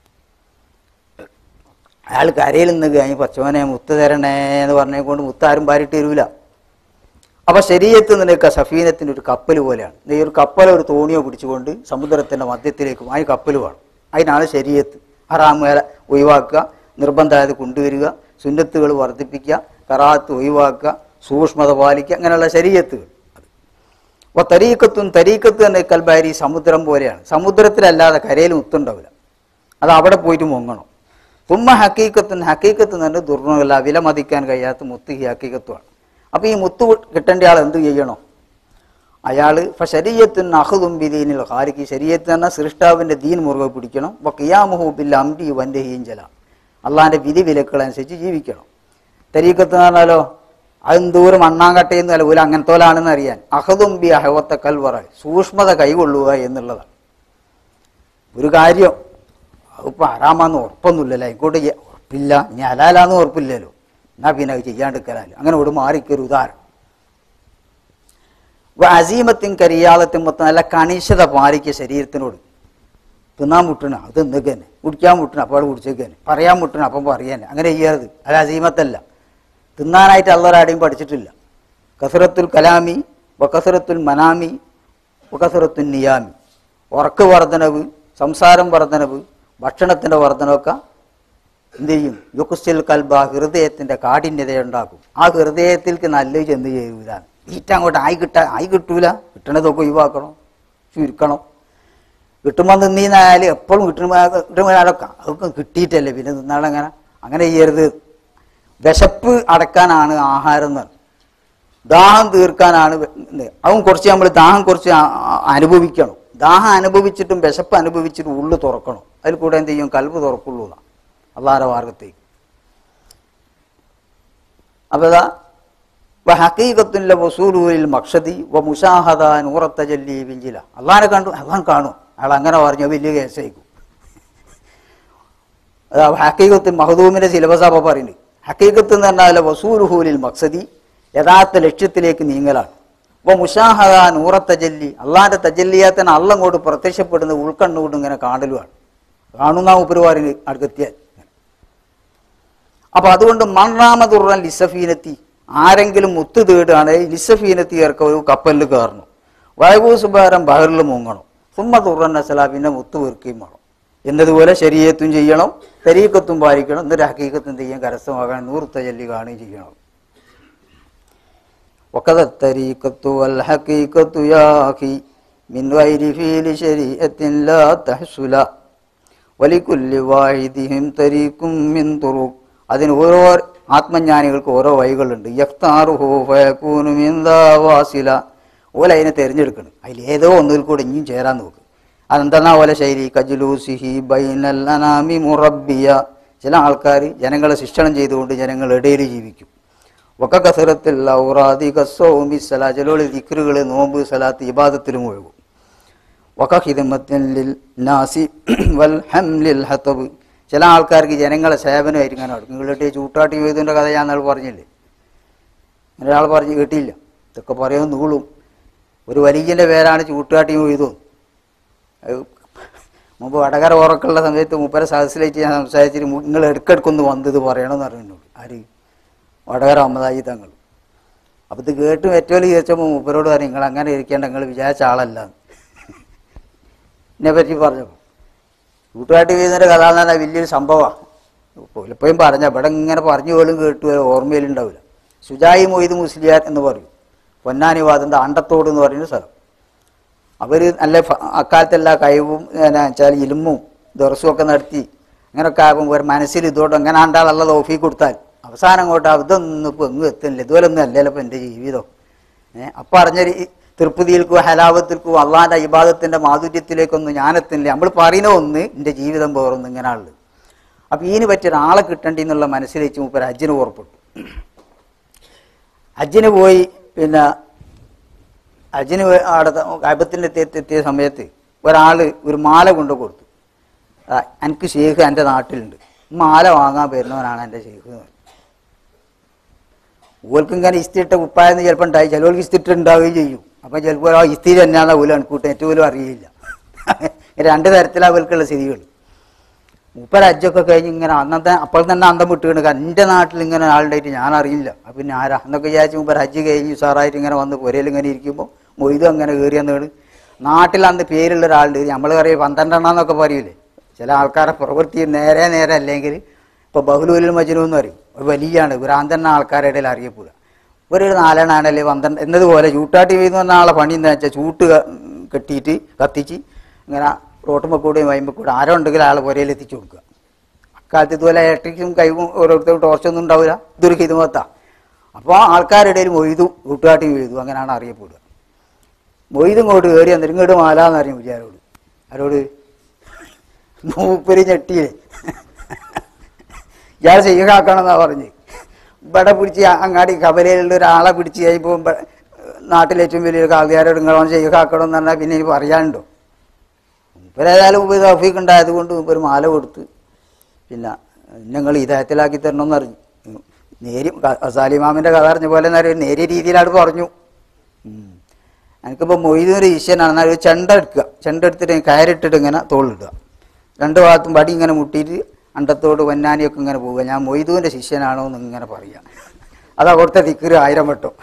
അയാൾ കരയിൽ നിന്ന് കഴിഞ്ഞ് പച്ചവനെ മുത്ത് തരണേ എന്ന് പറഞ്ഞേക്കൊണ്ട് മുത്ത് ആരും പാരിട്ട് തരൂല അപ്പൊ ശരീരത്ത് നിന്നൊക്കെ സഫീനത്തിന്റെ ഒരു കപ്പൽ പോലെയാണ് ഈ ഒരു കപ്പലോ ഒരു തോണിയോ പിടിച്ചുകൊണ്ട് സമുദ്രത്തിന്റെ മധ്യത്തിലേക്ക് ആ കപ്പൽ വേണം അതിനാണ് ശരീരത്ത് ഹറാമേല ഒഴിവാക്കുക നിർബന്ധമായത് കൊണ്ടുവരിക സുന്നത്തുകൾ വർദ്ധിപ്പിക്കുക കറാത്ത് ഒഴിവാക്കുക സൂക്ഷ്മത പാലിക്കുക അങ്ങനെയുള്ള ശരീരത്തുകൾ അപ്പോൾ തരീക്കത്തും തരീക്കത്ത് തന്നെ കൽബാരി സമുദ്രം പോലെയാണ് സമുദ്രത്തിലല്ലാതെ കരയിൽ മുത്തുണ്ടാവില്ല അത് അവിടെ പോയിട്ട് മുങ്ങണം തുമ്മ ഹക്കീക്കത്തും ഹക്കീക്കത്ത് തന്നെ ദുർണ്ണമല്ല വില മതിക്കാൻ കഴിയാത്ത മുത്ത് ഈ ഹക്കീക്കത്തുമാണ് അപ്പൊ ഈ മുത്ത് കിട്ടേണ്ട ആൾ എന്ത് ചെയ്യണം അയാൾ ഇപ്പൊ ശരീരത്തിന് അഹുദും ബിദീനിൽ ഹാരിക്ക് ശരീരത്തിൽ തന്നെ സൃഷ്ടാവിന്റെ ദീൻ മുറുകെ പിടിക്കണം അപ്പൊ കിയാമുഹൂബിൽ അംബി വന്റെ ഹീഞ്ചല അള്ളാന്റെ വിധി വിലക്കളനുസരിച്ച് ജീവിക്കണം തരീക്കത്ത് എന്ന് പറഞ്ഞാലോ അതെന്തോരം അണ്ണാങ്കട്ടയെന്ന് അല്ല ഒരു അങ്ങനത്തോലാണെന്ന് അറിയാൻ അഹദും ബി അഹവത്ത കൽവറ സൂക്ഷ്മത കൈകൊള്ളുക എന്നുള്ളതാണ് ഒരു കാര്യം അതിപ്പോൾ ആറാമാന്ന് ഉറപ്പൊന്നുമില്ലല്ലോ ഇങ്ങോട്ട് ചെയ്യ- ഉറപ്പില്ല ഇനി ഹലാലാന്ന് ഉറപ്പില്ലല്ലോ എന്നാ പിന്നെ അത് ചെയ്യാണ്ടിരിക്കാനല്ലോ അങ്ങനെ ഒരു മാറിക്കൊരു ഉദാഹരണം അസീമത്തും കരിയാളത്തും മൊത്തം നല്ല കണിശത പാലിക്കുക ശരീരത്തിനോട് തിന്നാൻ മുട്ടണ അത് തിന്നേക്കന്നെ കുടിക്കാൻ മുട്ടണ അപ്പോൾ അവിടെ കുടിച്ചേക്കന്നെ പറയാൻ മുട്ടണ അപ്പം പറയാനെ അങ്ങനെ ചെയ്യരുത് അത് അസീമത്തല്ല തിന്നാനായിട്ട് അള്ളൊരാടെയും പഠിച്ചിട്ടില്ല കസറത്തുൽ കലാമി വക്കസറത്തുൽ മനാമി വക്കസറത്തുൽ നിയാമി ഉറക്ക് വർധനവ് സംസാരം വർധനവ് ഭക്ഷണത്തിന്റെ വർധനവൊക്കെ എന്ത് ചെയ്യും യുക്കുസ്റ്റിൽ കൽബ ഹൃദയത്തിന്റെ കാഠിന്യത ഉണ്ടാക്കും ആ ഹൃദയത്തിലേക്ക് നല്ലത് ചെന്ന് ചെയ്യൂലാണ് ഈറ്റ അങ്ങോട്ട് ആയി കിട്ടാ ആയി കിട്ടൂല കിട്ടണതൊക്കെ ഒഴിവാക്കണം ചുരുക്കണം കിട്ടുമ്പോൾ നിന്നീന്നായാലും എപ്പോഴും കിട്ടുമ്പോൾ കിട്ടുമ്പോഴൊക്കെ അതൊക്കെ കിട്ടിയിട്ടല്ലേ പിന്നെ നിന്നാളങ്ങനെ അങ്ങനെ ചെയ്യരുത് വിശപ്പ് അടക്കാനാണ് ആഹാരം എന്ന് പറഞ്ഞത്. ദാഹം തീർക്കാനാണ് വെ- ഇത്. അതും കുറച്ച് നമ്മൾ ദാഹം കുറച്ച് ആ- ആ- അനുഭവിക്കണം ദാഹം അനുഭവിച്ചിട്ടും വിശപ്പ് അനുഭവിച്ചിട്ടും ഉള്ളു തുറക്കണം അതിൽ കൂടെ എന്ത് ചെയ്യും കൽവ് തുറക്കുള്ളൂ എന്നാ അള്ളാഹര മാർഗത്തേക്ക് അപ്പൊ ഇതാ ഹക്കീകത്തുല്ല വസൂലൂരിൽ മക്ഷതി വ മുഷാഹദ നൂറത്തജല്ലി വിഞ്ചില അള്ളാനെ കണ്ടു അള്ളാൻ കാണും അയാൾ അങ്ങനെ പറഞ്ഞു വലിയ കേസായിരിക്കും അതാ ഹക്കീകത്ത് മഹദൂമിന്റെ സിലബസ് അപ്പൊ പറയുന്നത് ഹക്കീകത്ത് എന്ന് പറഞ്ഞാൽ വസൂലുഹൂലിൽ മക്സദി യഥാർത്ഥ ലക്ഷ്യത്തിലേക്ക് നീങ്ങലാണ് അപ്പൊ മുഷാഹദ നൂറത്തജല്ലി അള്ളാന്റെ തജല്ലിയാത്തന്നെ അള്ള അങ്ങോട്ട് പ്രത്യക്ഷപ്പെടുന്നത് ഉൾക്കണ്ണുകൊണ്ട് ഇങ്ങനെ കാണലുമാണ് കാണുന്ന ഉപ്പരുവാറിന് അടുത്തെത്തിയാൽ അപ്പൊ അതുകൊണ്ട് മൺറാമതുറൻ ലിസഫീനത്തി ആരെങ്കിലും മുത്ത് തേടുകയാണ് ലിസഫീനത്തി ഇറക്ക ഒരു കപ്പലിൽ കയറണം വയകൂസുബാരം ബഹറിൽ മുങ്ങണം സുമ്മ തുറൻ അസല പിന്നെ മുത്ത് വീർക്കുകയും വേണം എന്നതുപോലെ ശരീരത്തും ചെയ്യണം തരീക്കത്തും പാലിക്കണം എന്നിട്ട് ഹക്കീക്കത്തും ചെയ്യാൻ കരസ്ഥമാകാൻ നൂറ് തജല്ലി കാണുകയും ചെയ്യണം وكذا الطريقة والحقيقة يا أخي من غير فعل شريعة لا تحصل ولكل واحدهم طريق من طرق അതിന് ഓരോ ആത്മജ്ഞാനികൾക്ക് ഓരോ വഴികളുണ്ട് യഖ്താറുഹു ഫയകൂനു മിൻ ദാ വാസില ഓല അതിനെ തിരഞ്ഞെടുക്കണം അതിൽ ഏതോ ഒന്നിൽ കൂടെ ഇനിയും ചേരാൻ നോക്ക് അതെന്താ ഓല ശൈലി കജുലൂസിഹി ബൈനൽ അനാമി മുറബിയ ചില ആൾക്കാർ ജനങ്ങളെ ശിക്ഷണം ചെയ്തുകൊണ്ട് ജനങ്ങളുടെ ഇടയിൽ ജീവിക്കും ഒക്കെ കസറത്തിൽ ഔറാദി കസ്സോമി സലാ ചിലോളി ദിക്റുകൾ നോമ്പ് സലാത്ത് ഇബാദത്തിലും ഒഴുകും വക ഹിദമത്തിൻ ലിൽ നാസി വൽ ഹംലിൽ ഹതബ് ചില ആൾക്കാർക്ക് ജനങ്ങളെ സേവനമായിരിക്കും അങ്ങനെ നടക്കും നിങ്ങളുടെ ചൂട്ടാട്ടി വേദിൻ്റെ കഥ ഞാൻ നാൾ പറഞ്ഞില്ലേ അങ്ങനെ ഒരാൾ പറഞ്ഞ് കേട്ടില്ല ഇതൊക്കെ പറയാൻ നൂളും ഒരു വലിയൻ്റെ പേരാണ് ചൂട്ടാട്ടി മൊയ്തു മുമ്പ് വടകര ഉറക്കുള്ള സമയത്ത് മൂപ്പരെ സദസ്സിലേക്ക് ഞാൻ സംസാരിച്ചിട്ട് മു- നിങ്ങൾ ഇടയ്ക്കിടയ്ക്കൊന്ന് വന്നത് പറയണമെന്ന് പറഞ്ഞു ആര് വടകര അമ്മദായി തങ്ങൾ അപ്പം ഇത് കേട്ട് ഏറ്റവും ചോദിച്ചപ്പോൾ മൂപ്പരോട് പറഞ്ഞു നിങ്ങൾ അങ്ങനെ ഇരിക്കേണ്ട നിങ്ങൾ വിചാരിച്ച ആളല്ല എന്നെ പറ്റി പറഞ്ഞപ്പോൾ കൂട്ടുകാട്ടി വീഴുന്നൊരു കഥ എന്ന് പറഞ്ഞാൽ വലിയൊരു സംഭവമാണ് പലപ്പോഴും പറഞ്ഞ ഇവിടെ ഇങ്ങനെ പറഞ്ഞു പോലും കേട്ടു ഓർമ്മയിലുണ്ടാവില്ല സുജായി മൊയ്ത് മുസ്ലിയാർ എന്ന് പറയും പൊന്നാനി വാദന്റെ അണ്ടത്തോട് എന്ന് പറയുന്ന സ്ഥലം അവർ നല്ല ഫ- അക്കാലത്തെല്ലാ കഴിവും എന്നാ വെച്ചാൽ ഇലുമ്പും ദർസും ഒക്കെ നടത്തി അങ്ങനെയൊക്കെ ആകുമ്പോൾ ഒരു മനസ്സിൽ ഇതോട്ട് അങ്ങനെ ആണ്ടാളല്ല ഓഫി കൊടുത്താൽ അവസാനം അങ്ങോട്ട് ഇതൊന്നും ഇപ്പം എങ്ങും എത്തുന്നില്ല ഇതുപോലൊന്നും അല്ലല്ലോ ഇപ്പം എൻ്റെ ജീവിതം ഏഹ് അപ്പം അറിഞ്ഞൊരു തൃപ്തിയിൽക്കും ഹലാപത്തിൽക്കും അള്ളാന്റെ ഇബാദത്തിന്റെ മാധുര്യത്തിലേക്കൊന്നും ഞാനെത്തുന്നില്ല നമ്മൾ പറയുന്ന ഒന്ന് എൻ്റെ ജീവിതം വേറൊന്നും ഇങ്ങനെയുള്ളത് അപ്പം ഇതിന് പറ്റിയ ഒരാളെ കിട്ടണ്ടി എന്നുള്ള മനസ്സിലേക്ക് മൂപ്പര് ഹജ്ജിന് പുറപ്പെട്ടു ഹജ്ജിന് പോയി പിന്നെ ഹജ്ജിന് പോയി അവിടെ കൈബത്തിൻ്റെ എത്തിയ സമയത്ത് ഒരാൾ ഒരു മാല കൊണ്ട് കൊടുത്തു ആ, എനിക്ക് ഷെയ്ഖ് എൻ്റെ നാട്ടിലുണ്ട് മാല വാങ്ങാൻ വരുന്നവനാണ് എൻ്റെ ഷെയ്ഖ് എന്ന് പറഞ്ഞു ഓൽക്ക് ഇങ്ങനെ ഇസ്തിട്ട കുപ്പായെന്ന് ചിലപ്പോൾ ഉണ്ടായി ചിലവർക്ക് ഇസ്തിട്ട് ഉണ്ടാവുകയും ചെയ്യും അപ്പം ചിലപ്പോൾ ആ ഇസ്തി തന്നെയാണെന്ന് പോലും അൺകൂട്ട് ഏറ്റവും പോലും അറിയില്ല രണ്ട് തരത്തിലാണ് അവൽക്കുള്ള സ്ഥിതികൾ മൂപ്പര അജ്ജൊക്കെ കഴിഞ്ഞ് ഇങ്ങനെ അന്നത്തെ അപ്പോൾ തന്നെ അന്തം വിട്ടുകൊണ്ട് എൻ്റെ നാട്ടിൽ ഇങ്ങനെ ആളുണ്ടായിട്ട് ഞാൻ അറിയില്ല അപ്പം പിന്നെ ആരാ എന്നൊക്കെ വിചാരിച്ച് മൂപ്പര ഹജ്ജ് കഴിഞ്ഞ് ഉസാറായിട്ട് ഇങ്ങനെ വന്ന് പുരയിൽ ഇങ്ങനെ ഇരിക്കുമ്പോൾ മൊയ്തും അങ്ങനെ കയറി വന്നാണ് നാട്ടിൽ അന്ന് പേരുള്ള ഒരാളുണ്ട് നമ്മൾ പറയും പന്ത്രണ്ടെണ്ണന്നൊക്കെ പറയൂലേ ചില ആൾക്കാരെ പ്രവൃത്തി നേരെ നേരെ അല്ലെങ്കിൽ ഇപ്പോൾ ബഹുലൂലിൽ മജ്നു എന്ന് പറയും ഒരു വലിയാണ് ഭ്രാന്തണ്ണ ആൾക്കാരുടെ ഇടയിൽ അറിയപ്പെടുക ഒരു നാലെണ്ണാണല്ലേ പന്ത്രണ്ട് എന്നതുപോലെ ചൂട്ടാട്ടി വീന്ന് പറഞ്ഞ ആളെ പണി എന്താ വെച്ചാൽ ചൂട്ട് ക- കെട്ടിയിട്ട് കത്തിച്ച് ഇങ്ങനെ റോട്ടുമ്പോൾ കൂടെയും വൈമ്പോൾ കൂടെ ആരോ ഉണ്ടെങ്കിൽ ആളെ പുരയിൽ എത്തിച്ചു കൊടുക്കുക അക്കാലത്ത് ഇതുപോലെ ഇലക്ട്രിക്കും കൈവും ഓരോരുത്തരും ടോർച്ചൊന്നും ഉണ്ടാവില്ല ഇതൊരു ഹിതുമത്താ അപ്പോൾ ആൾക്കാരുടെ ഇടയിൽ മൊയ്തു കൂട്ടുകാട്ടി എഴുതു അങ്ങനെയാണ് അറിയപ്പെടുക മൊയ്തും ഇങ്ങോട്ട് കയറി എന്നിട്ട് ഇങ്ങോട്ട് മാല എന്നറിയും വിചാരോട് ആരോട് മൂപ്പര് ഞെട്ടിയില്ലേ ഇയാൾ ചെയ്യുകാക്കണമെന്നാ പറഞ്ഞ് ഇവിടെ പിടിച്ച് അങ്ങാടി കവലയിലുള്ള ഒരാളെ പിടിച്ച് കഴിയുമ്പോൾ നാട്ടിലേറ്റവും വലിയൊരു കാൽക്കാരോട് ഇങ്ങളോൺ ചെയ്യുകാക്കണം എന്ന് പറഞ്ഞാൽ പിന്നെ ഇനി പറയാനുണ്ടോ മൂപ്പരേതായാലും ഉപരി തൗഫീഖ് ഉണ്ടായത് കൊണ്ട് ഒരു മാല കൊടുത്ത് പിന്നെ ഞങ്ങൾ ഇതയത്തിലാക്കി തരണമെന്ന് അറിഞ്ഞു നേരി സാലിമാമിൻ്റെ കഥ അറിഞ്ഞ പോലെ എന്നറിയാം നേരിയ രീതിയിലാണ് പറഞ്ഞു ഉം. എനിക്കിപ്പോൾ മൊയ്തൊരു ഈശ്വരനാണ് എന്നാൽ ഒരു ചെണ്ട എടുക്കുക ചെണ്ട എടുത്തിട്ട് കയറിട്ടിട്ട് ഇങ്ങനെ തോളിടുക രണ്ട് ഭാഗത്തും വടി ഇങ്ങനെ മുട്ടിയിട്ട് അണ്ടത്തോട് വന്നാനിയൊക്കെ ഇങ്ങനെ പോവുക ഞാൻ മൊയ്തുവിൻ്റെ ശിഷ്യനാണോ എന്ന് ഇങ്ങനെ പറയുക അതാ കൊടുത്ത തിക്കര് ആയിരം വട്ടം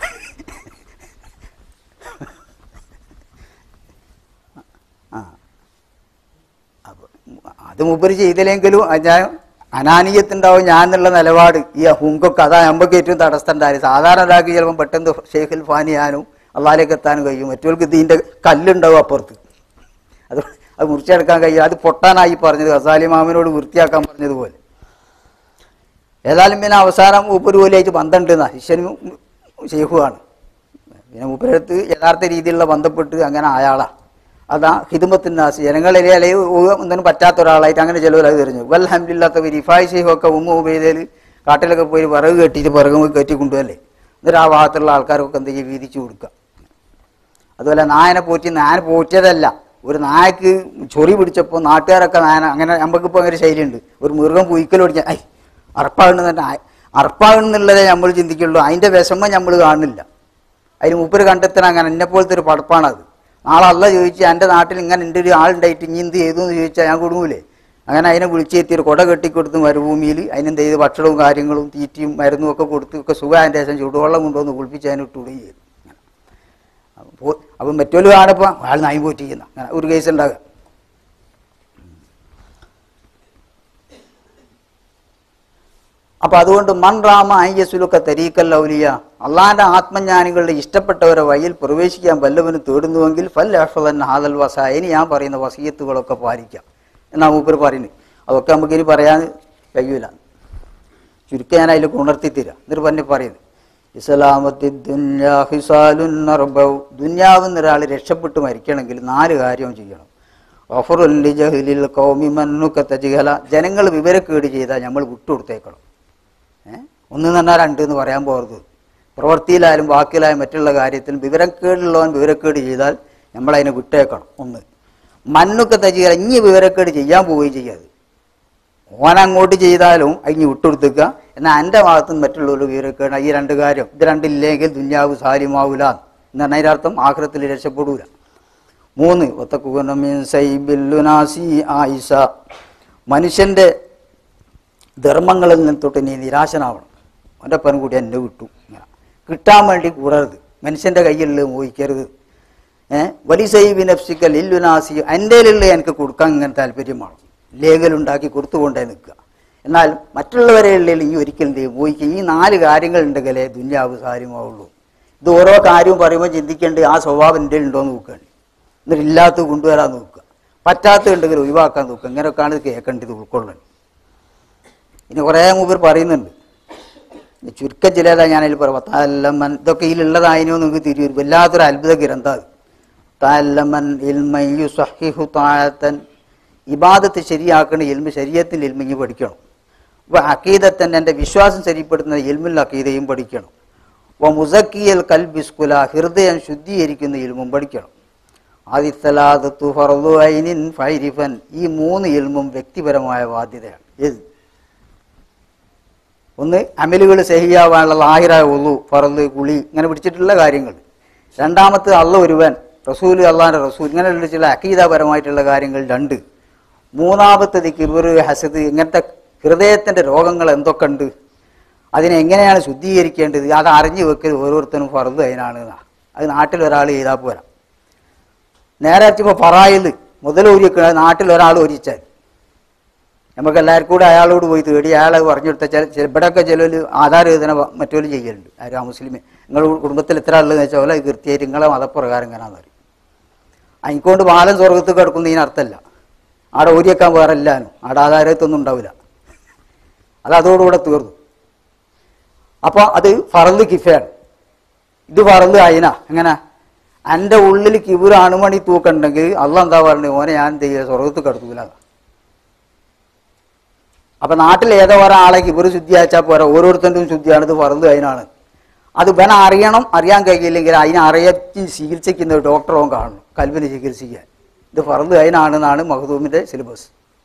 ആ അപ്പൊ അത് മുപ്പര് ചെയ്തില്ലെങ്കിലും അത് ഞാൻ അനാനീയത്തുണ്ടാവും ഞാൻ എന്നുള്ള നിലപാട് ഈ ഹുങ്കൊക്കെ അതാ നമുക്ക് ഏറ്റവും തടസ്സം ഉണ്ടായത് സാധാരണ ഒരാൾക്ക് ചിലപ്പം പെട്ടെന്ന് ഷെയ്ഖിൽ ഫാനിയാനും അള്ളാലേക്ക് എത്താനും കഴിയും മറ്റവർക്ക് ഇതിൻ്റെ കല്ലുണ്ടാവും അപ്പുറത്ത് അത് അത് മുറിച്ചെടുക്കാൻ കഴിയും അത് പൊട്ടാനായി പറഞ്ഞത് ഗസാലി മാമിനോട് വൃത്തിയാക്കാൻ പറഞ്ഞതുപോലെ ഏതായാലും പിന്നെ അവസാനം മൂപ്പര് പോലെയായിട്ട് ബന്ധമുണ്ട് ശിഷ്യനും ഷെയ്ഖുമാണ് പിന്നെ മൂപ്പരടുത്ത് യഥാർത്ഥ രീതിയിലുള്ള ബന്ധപ്പെട്ട് അങ്ങനെ അയാളാണ് അതാ ഹിദുമത്തിൻ നാസ് ജനങ്ങളിലെ അല്ലെങ്കിൽ ഒന്നിനും പറ്റാത്ത ഒരാളായിട്ട് അങ്ങനെ ചിലവർ അത് തെരഞ്ഞു വൽ ഹംദില്ലാത്ത റിഫായ് ഷെയ്ഖൊക്കെ ഉമ്മ ഉപയോഗിതയിൽ കാട്ടിലൊക്കെ പോയി വിറക് കെട്ടിയിട്ട് വിറക് പോയി കെട്ടി കൊണ്ടുവല്ലേ എന്നിട്ട് ആ ഭാഗത്തുള്ള ആൾക്കാർക്കൊക്കെ എന്ത് ചെയ്യും വീതിച്ചു കൊടുക്കുക അതുപോലെ നായനെ പോറ്റി നായന പോറ്റിയതല്ല ഒരു നായക്ക് ചൊറി പിടിച്ചപ്പോൾ നാട്ടുകാരൊക്കെ നായന അങ്ങനെ നമുക്കിപ്പോൾ അങ്ങനെ ശൈലിയുണ്ട് ഒരു മൃഗം പുയിക്കൽ ഓടിച്ചാൽ ഐ അറപ്പാകണമെന്ന് അറപ്പാകണമെന്നുള്ളതേ നമ്മൾ ചിന്തിക്കുള്ളൂ അതിൻ്റെ വിഷമം നമ്മൾ കാണുന്നില്ല അതിന് മൂപ്പര് കണ്ടെത്തണം അങ്ങനെ എന്നെ പോലത്തെ ഒരു പടപ്പാണത് നാളെ അല്ല ചോദിച്ചാൽ എൻ്റെ നാട്ടിൽ ഇങ്ങനെ എൻ്റെ ഒരു ആളുണ്ടായിട്ട് ഇനി എന്ത് ചെയ്തു എന്ന് ചോദിച്ചാൽ ഞാൻ കൊടുങ്ങൂലേ അങ്ങനെ അതിനെ വിളിച്ചെത്തി ഒരു കുട കെട്ടിക്കൊടുത്ത് മരുഭൂമിയിൽ അതിനെന്ത് ചെയ്ത് ഭക്ഷണവും കാര്യങ്ങളും തീറ്റയും മരുന്നും ഒക്കെ കൊടുത്ത് ഒക്കെ സുഖം അതിൻ്റെ ശേഷം ചൂടുവെള്ളം കൊണ്ടുവന്ന് കുളിപ്പിച്ച് അതിനെ ഇട്ടുകയും ചെയ്തു അപ്പോൾ അപ്പം മറ്റൊരു കാണപ്പോൾ അയാൾ നായി പോറ്റി ചെയ്യുന്ന അങ്ങനെ ഒരു കേസ് ഉണ്ടാകുക അപ്പൊ അതുകൊണ്ട് മൺ റാമ അയ്യസുലുക്ക തരീക്കൽ ഔലിയ അള്ളാന്റെ ആത്മജ്ഞാനികളുടെ ഇഷ്ടപ്പെട്ടവരെ വഴിയിൽ പ്രവേശിക്കാൻ വല്ലവന് തേടുന്നുവെങ്കിൽ ഫൽ അഷദൻ ഹാദൽ വസ ഇനി ഞാൻ പറയുന്ന വസീയത്തുകളൊക്കെ പാലിക്കാം എന്നാ മൂപ്പർ പറയുന്നത് അതൊക്കെ നമുക്ക് ഇനി പറയാൻ കഴിയൂല ചുരുക്കം ഞാൻ അതിൽ ഉണർത്തി തരാം എന്നിട്ട് തന്നെ പറയുന്നത് ഇസ്ലാമത്തി ദുന്യാവുന്ന ഒരാൾ രക്ഷപ്പെട്ട് മരിക്കണമെങ്കിൽ നാല് കാര്യം ചെയ്യണം ഒഫറുല്ലി ജഹ്ലിൽ കൗമി മന്നുക്കത്ത ജിഹല ജനങ്ങൾ വിവരക്കേട് ചെയ്താൽ നമ്മൾ വിട്ടുകൊടുത്തേക്കണം ഏഹ് ഒന്ന് തന്നെ രണ്ട് എന്ന് പറയാൻ പോകരുത് പ്രവൃത്തിയിലായാലും വാക്കിലായാലും മറ്റുള്ള കാര്യത്തിലും വിവരക്കേടുള്ളവൻ വിവരക്കേട് ചെയ്താൽ നമ്മളതിനെ വിട്ടേക്കണം ഒന്ന് മണ്ണൊക്കെ തജിക ഇനി വിവരക്കേട് ചെയ്യാൻ പോവുകയും ചെയ്യാതെ ഓൻ അങ്ങോട്ട് ചെയ്താലും അതിന് വിട്ടുകൊടുത്തേക്കുക എന്നാൽ എൻ്റെ ഭാഗത്ത് നിന്ന് മറ്റുള്ളവർ വിവരക്കേട് ഈ രണ്ട് കാര്യം ഇത് രണ്ടില്ലെങ്കിൽ ദുന്യാവ് സാലിമാവൂല എന്ന് പറഞ്ഞ അതിൻ്റെ അർത്ഥം ആഗ്രഹത്തിൽ രക്ഷപ്പെടൂല മൂന്ന് ഒത്തക്കുനമിൻ സൈബില്ലുനാസി ആയിഷ മനുഷ്യൻ്റെ ധർമ്മങ്ങളിൽ നിന്ന് തൊട്ട് നീ നിരാശനാവണം അവൻ്റെ പെൺകുട്ടി എന്നെ വിട്ടു ഇങ്ങനെ കിട്ടാൻ വേണ്ടി കൂടരുത് മനുഷ്യൻ്റെ കയ്യിലുള്ള മോഹിക്കരുത് ഏഹ് വലിസൈബി നഫ്സിക്കൽ ഇല്ലുനാസി എൻ്റെ എനിക്ക് കൊടുക്കാൻ ഇങ്ങനെ താല്പര്യമാണ് ലേഖലുണ്ടാക്കി കൊടുത്തുകൊണ്ടേ നിൽക്കുക എന്നാൽ മറ്റുള്ളവരെ ഉള്ളിൽ ഈ ഒരിക്കലും ചെയ്യും മോഹിക്കുക ഈ നാല് കാര്യങ്ങൾ ഉണ്ടെങ്കിലേ ദുന്യാവ് സാര്യമാവുള്ളൂ ഇത് ഓരോ കാര്യവും പറയുമ്പോൾ ചിന്തിക്കേണ്ടത് ആ സ്വഭാവം എൻ്റെ ഉണ്ടോ എന്ന് നോക്കുകയാണ് എന്നിട്ട് ഇല്ലാത്തത് കൊണ്ടുവരാൻ നോക്കുക പറ്റാത്തത് ഉണ്ടെങ്കിൽ ഒഴിവാക്കാൻ നോക്കുക ഇങ്ങനെയൊക്കെയാണ് ഇത് കേൾക്കേണ്ടത് ഉൾക്കൊള്ളണം ഇനി കുറേ മൂപ്പർ പറയുന്നുണ്ട് ഇനി ചുരുക്കം ചിലതാ ഞാനതിൽ പറയാം താല്ലമ്മൻ ഇതൊക്കെ ഇതിലുള്ളതായിനോ നിങ്ങൾക്ക് തിരിയും വല്ലാത്തൊരു അത്ഭുത ഗ്രന്ഥം അത് താല്ലമ്മൻ ഇൽമയ്യു സഹിഹു താഴത്തൻ ഇബാദത്ത് ശരിയാക്കണ ഇൽമ ശരീരത്തിൽ ഇൽമിങ്ങി പഠിക്കണം അപ്പോൾ അക്കീദത്തൻ എൻ്റെ വിശ്വാസം ശരിപ്പെടുത്തുന്ന ഇൽമിൽ അക്കീദയും പഠിക്കണം അപ്പോൾ മുസക്കിയൽ കൽ ബിസ്കുല ഹൃദയം ശുദ്ധീകരിക്കുന്ന ഇൽമും പഠിക്കണം ആദിത്തലാദത്തു ഫറദു ഐനിൻ ഫൈരിഫൻ ഈ മൂന്ന് ഇൽമും വ്യക്തിപരമായ ബാധ്യതയാണ് ഏത് ഒന്ന് അമലുകൾ സഹിയാവാനുള്ള ലാഹിറായ ഒന്നു ഫറല് കുളി ഇങ്ങനെ പിടിച്ചിട്ടുള്ള കാര്യങ്ങൾ രണ്ടാമത്തെ അള്ള ഒരുവൻ റസൂൽ അള്ളാന്റെ റസൂൽ ഇങ്ങനെയുള്ള ചില അക്കീതാപരമായിട്ടുള്ള കാര്യങ്ങൾ രണ്ട് മൂന്നാമത്തത് കിബർ ഹസദ് ഇങ്ങനത്തെ ഹൃദയത്തിന്റെ രോഗങ്ങൾ എന്തൊക്കെ ഉണ്ട് അതിനെ എങ്ങനെയാണ് ശുദ്ധീകരിക്കേണ്ടത് അത് അറിഞ്ഞു വെക്കൽ ഓരോരുത്തരും ഫറദ് അതിനാണ് എന്നാ. അത് നാട്ടിൽ ഒരാൾ ചെയ്താൽ പോരാ നേരെ ഇപ്പോൾ ഫറായിൽ മുതലൂരിയൊക്കെ നാട്ടിൽ ഒരാൾ ഒരിച്ചാൽ നമുക്ക് എല്ലാവർക്കും കൂടെ അയാളോട് പോയി തേടി അയാളെ പറഞ്ഞു കൊടുത്ത ചില ചില ഇവിടെയൊക്കെ ചിലർ ആധാർ എഴുതണ മറ്റൊരു ചെയ്യലുണ്ട് ആരും ആ മുസ്ലിം നിങ്ങൾ കുടുംബത്തിൽ എത്ര ആളുള്ളത് വെച്ചാൽ പോലെ കൃത്യമായിട്ട് നിങ്ങളെ മതപ്രകാരം എങ്ങനെയാണെന്ന് പറയും അതിക്കൊണ്ട് ബാലൻ സ്വർഗത്ത് കിടക്കുന്നതിന് അർത്ഥമല്ല ആടെ ഊരിയേക്കാൻ വേറെ എല്ലാനും ആടെ ആധാരത്തൊന്നും ഉണ്ടാവില്ല അത് അതോടുകൂടെ തീർന്നു അപ്പോൾ അത് ഫറന്ന് കിഫയാണ് ഇത് ഫറന്ന് അയിന എങ്ങനെ എൻ്റെ ഉള്ളിൽ കിബുർ അണുമണി തൂക്കുണ്ടെങ്കിൽ അല്ല എന്താ പറയുന്നത് ഓനെ ഞാൻ എന്ത് ചെയ്യുക സ്വർഗത്ത് കിടത്തൂല അപ്പൊ നാട്ടിൽ ഏതോ ഒരാളെ കിബുർ ശുദ്ധി അയച്ചാൽ പോരാ ഓരോരുത്തരുടെയും ശുദ്ധിയാണ് ഇത് ഫറന്ന് അതിനാണ് അത് വേണം അറിയണം അറിയാൻ കഴിയില്ലെങ്കിൽ അതിനെ അറിയത്തി ചികിത്സിക്കുന്ന ഒരു ഡോക്ടറോ കാണണം കൽവിന് ചികിത്സിക്കാൻ ഇത് ഫറന്ന് അതിനാണെന്നാണ് മഹദൂമിന്റെ സിലബസ്